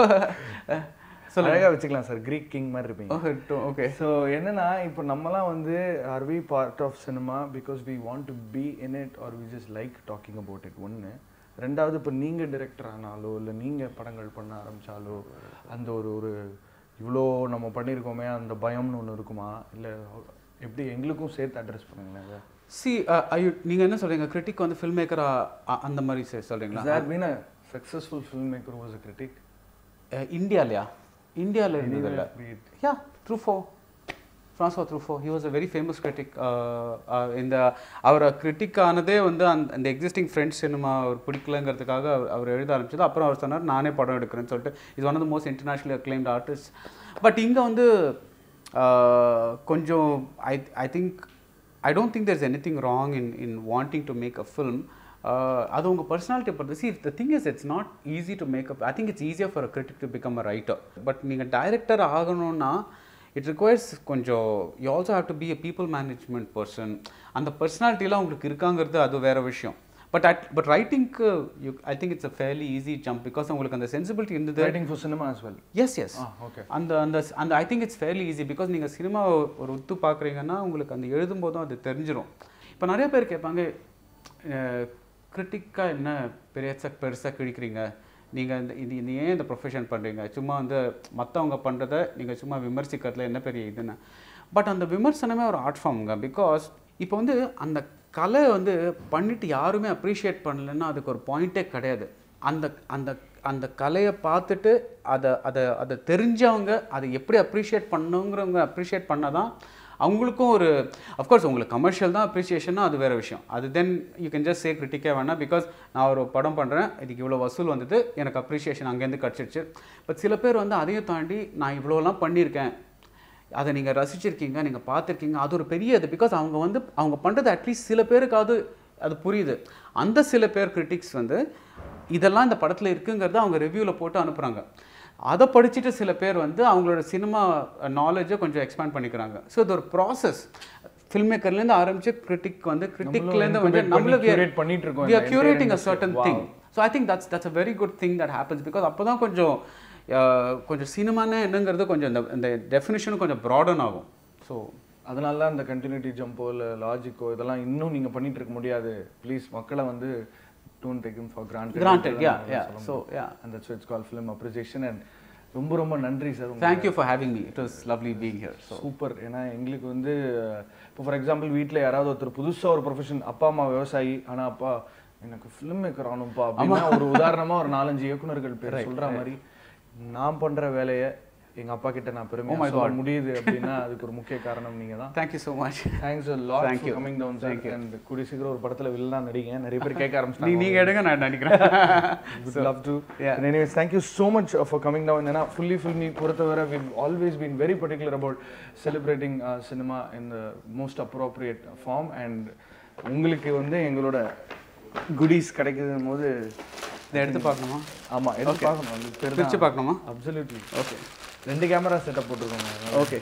அழகாக வச்சுக்கலாம் சார் கிரீக் கிங் மாதிரி இருப்பீங்க ஓகே ஸோ என்னன்னா இப்போ நம்மலாம் வந்து are we part of cinema because we want to be in it are we just like talking about it ஒன்று ரெண்டாவது இப்போ நீங்கள் டிரெக்டர் ஆனாலோ இல்லை நீங்கள் படங்கள் பண்ண ஆரம்பிச்சாலோ அந்த ஒரு ஒரு இவ்வளோ நம்ம பண்ணியிருக்கோமே அந்த பயம்னு ஒன்று இருக்குமா இல்லை எப்படி எங்களுக்கும் சேர்த்து அட்ரஸ் பண்ணுங்களேன் அதை சி ஐயோ நீங்கள் என்ன சொல்கிறீங்க கிரிட்டிக் வந்து ஃபில்ம் மேக்கரா அந்த மாதிரி சொ- சொல்றீங்களா sir mean successful film maker was a critic இந்தியாலையா இந்தியாவில் இருந்ததில்ல yeah Truffaut François Truffaut he was a very famous critic இந்த அவரை கிரிட்டிக் ஆனதே வந்து அந்த அந்த எக்ஸிஸ்டிங் ஃப்ரெண்ட்ஸ் சினிமா அவர் பிடிக்கலங்கிறதுக்காக அவர் அவர் எழுத ஆரம்பிச்சது அப்புறம் அவர் சொன்னார் நானே படம் எடுக்கிறேன்னு சொல்லிட்டு இது one of the most internationally acclaimed artist but இங்கே வந்து uh, கொஞ்சம் I I think I don't think there is anything wrong in in wanting to make a film அது உங்கள் பர்சனாலிட்டி பொறுத்து see the thing is it's not easy to make up I think it's ஈஸியாக for a critic to become a writer but நீங்கள் டைரக்டர் ஆகணும்னா இட் ரிக்வயர்ஸ் கொஞ்சம் you also have to be a people management person அந்த பர்சனாலிட்டிலாம் உங்களுக்கு இருக்காங்கிறது அது வேற விஷயம் பட் அட் பட் ரைட்டிங்க்கு you I think it's a fairly easy jump because உங்களுக்கு அந்த சென்சிபிலிட்டி இருந்தது writing for cinema as well yes yes ah okay அந்த அந்த அந்த I think it's fairly easy because நீங்கள் சினிமா ஒரு உத்து பார்க்குறீங்கன்னா உங்களுக்கு அந்த எழுதும்போதும் அது தெரிஞ்சிடும் இப்போ நிறைய பேர் கேட்பாங்க கிரிட்டிக்காக என்ன பெருசாக பெருசாக கிழிக்கிறீங்க நீங்கள் இந்த இது இது ஏன் இந்த ப்ரொஃபஷன் பண்ணுறீங்க சும்மா வந்து மற்றவங்க பண்ணுறத நீங்கள் சும்மா விமர்சிக்கிறதுல என்ன பெரிய இதுன்னு பட் அந்த விமர்சனமே ஒரு ஆர்ட் ஃபார்முங்க பிகாஸ் இப்போ வந்து அந்த கலை வந்து பண்ணிட்டு யாருமே அப்ரிஷியேட் பண்ணலைன்னா அதுக்கு ஒரு பாயிண்ட்டே கிடையாது அந்த அந்த அந்த கலையை பார்த்துட்டு அதை அதை அதை தெரிஞ்சவங்க அதை எப்படி அப்ரிஷியேட் பண்ணுங்கிறவங்க அப்ரிஷியேட் பண்ணால் தான் அவங்களுக்கும் ஒரு அஃப்கோர்ஸ் உங்களுக்கு கமர்ஷியல் தான் அப்ரிசியேஷன்னா அது வேறு விஷயம் அது then you can just say கிரிட்டிக்கே வேணாம் பிகாஸ் நான் ஒரு படம் பண்ணுறேன் இதுக்கு இவ்வளோ வசூல் வந்தது எனக்கு அப்ரிசியேஷன் அங்கேருந்து கிடச்சிருச்சு பட் சில பேர் வந்து அதையும் தாண்டி நான் இவ்வளோலாம் பண்ணியிருக்கேன் அதை நீங்கள் ரசிச்சிருக்கீங்க நீங்கள் பார்த்துருக்கீங்க அது ஒரு பெரிய இது பிகாஸ் அவங்க வந்து அவங்க பண்ணுறது அட்லீஸ்ட் சில பேருக்காவது அது புரியுது அந்த சில பேர் கிரிட்டிக்ஸ் வந்து இதெல்லாம் இந்த படத்தில் இருக்குங்கிறத அவங்க ரிவ்யூவில் போட்டு அனுப்புகிறாங்க அதை படிச்சுட்டு சில பேர் வந்து அவங்களோட சினிமா நாலேஜை கொஞ்சம் எக்ஸ்பேண்ட் பண்ணிக்கிறாங்க ஸோ இது ஒரு ப்ராசஸ் ஃபில்ம் மேக்கர்லேருந்து ஆரம்பிச்சு கிரிட்டிக் வந்து கிரிட்டிக்லேருந்து வந்து incubate நம்மள பண்ணி curate பண்ணிட்டு இருக்கோம் we are இந்த entire curating a industry. certain Wow. thing so I think that's that's a very good thing that happens because அப்போ தான் கொஞ்சம் அஹ், கொஞ்சம் சினிமானே என்னங்கிறது கொஞ்சம் இந்த இந்த டெஃபினிஷனும் கொஞ்சம் ப்ராடன் ஆகும் ஸோ அதனால தான் இந்த கண்டினியூட்டி ஜம்போ இல்லை லாஜிக்கோ இதெல்லாம் இன்னும் நீங்கள் பண்ணிட்டு இருக்க முடியாது ப்ளீஸ் மக்களை வந்து don't take for grant Granted, yeah, yeah. So, yeah. அந்த it's call film appreciation and ரொம்ப ரொம்ப நன்றி sir thank you for having me it was lovely being here so super ஏன்னா எங்களுக்கு வந்து இப்போ ஃபார் எக்ஸாம்பிள் வீட்டில் யாராவது ஒருத்தர் புதுசாக ஒரு ப்ரொஃபஷன் அப்பா அம்மா விவசாயி ஆனால் அப்பா எனக்கு ஃபிலிம் மேக்கர் ஆகணும்ப்பா அப்படின்னா ஒரு உதாரணமா ஒரு நாலஞ்சு இயக்குனர்கள் பேர் சொல்ற மாதிரி நான் பண்ற வேலையை எங்க அப்பா கிட்ட நான் பெருமையா சொல்ல முடியுது அப்படின்னா அதுக்கு ஒரு முக்கிய காரணம் நீங்க தான் thank you so much thanks lot Thank for you. Coming down sir and கூடிய சீக்கிரம் ஒரு படத்துல வில்லனா நடிங்க நிறைய பேர் கேட்க நீ ஆரம்பிச்சிட்டாங்க நீங்கள் எடுங்க நான் நினைக்கிறேன் would love to. yeah. And anyways, thank you so much uh, for coming down. ஏன்னா fully filmy பொறுத்தவரை we've always been very particular about celebrating uh, cinema in the most appropriate form and உங்களுக்கு வந்து எங்களோட குடீஸ் கிடைக்குதும் போது இதை எடுத்து பார்க்கணுமா ஆமா எடுத்து பார்க்கணும் அது பேர் பிரிச்சு பார்க்கணுமா அப்சல்யூட்லி ஓகே ரெண்டு கேமரா செட்டப் போட்டிருக்கோங்க ஓகே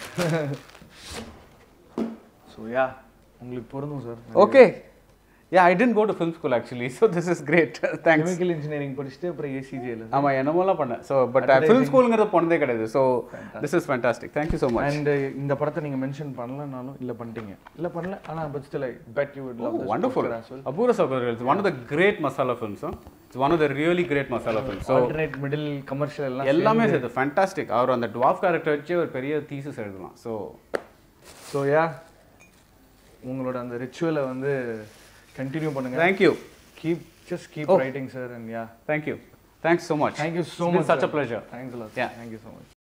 ஸோ யா உங்களுக்கு பொருந்தும் sir okay yeah I tend go to film school actually so this is great thanks chemical engineering படிச்சுட்டு அப்புறம் ஏசிஜியில் ஆமாம் என்னமோலாம் பண்ணேன் ஸோ பட் ஃபிலிம் ஸ்கூலுங்கிறது போனதே கிடையாது so this is fantastic thank you so much and இந்த படத்தை நீங்க மென்ஷன் பண்ணலனாலும் இல்ல பண்ணிட்டீங்க இல்ல பண்ணல ஆனா but still I bet you would love this wonderful Apoorva Sagodharargal it's one of the great masala films it's one of the really great masala films so alternate middle commercial எல்லாம் எல்லாமே சேர்த்து ஃபேண்டாஸ்டிக் அவர் அந்த டுவாஃப் கேரக்டர் வச்சு ஒரு பெரிய தீசஸ் எழுதலாம் ஸோ ஸோ யா உங்களோட அந்த ரிச்சுவலை வந்து கண்டினியூ பண்ணுங்க thank you keep just keep writing sir and yeah thank you thanks so much thank you so It's been much such a pleasure. Thanks lot Yeah. Thank you so much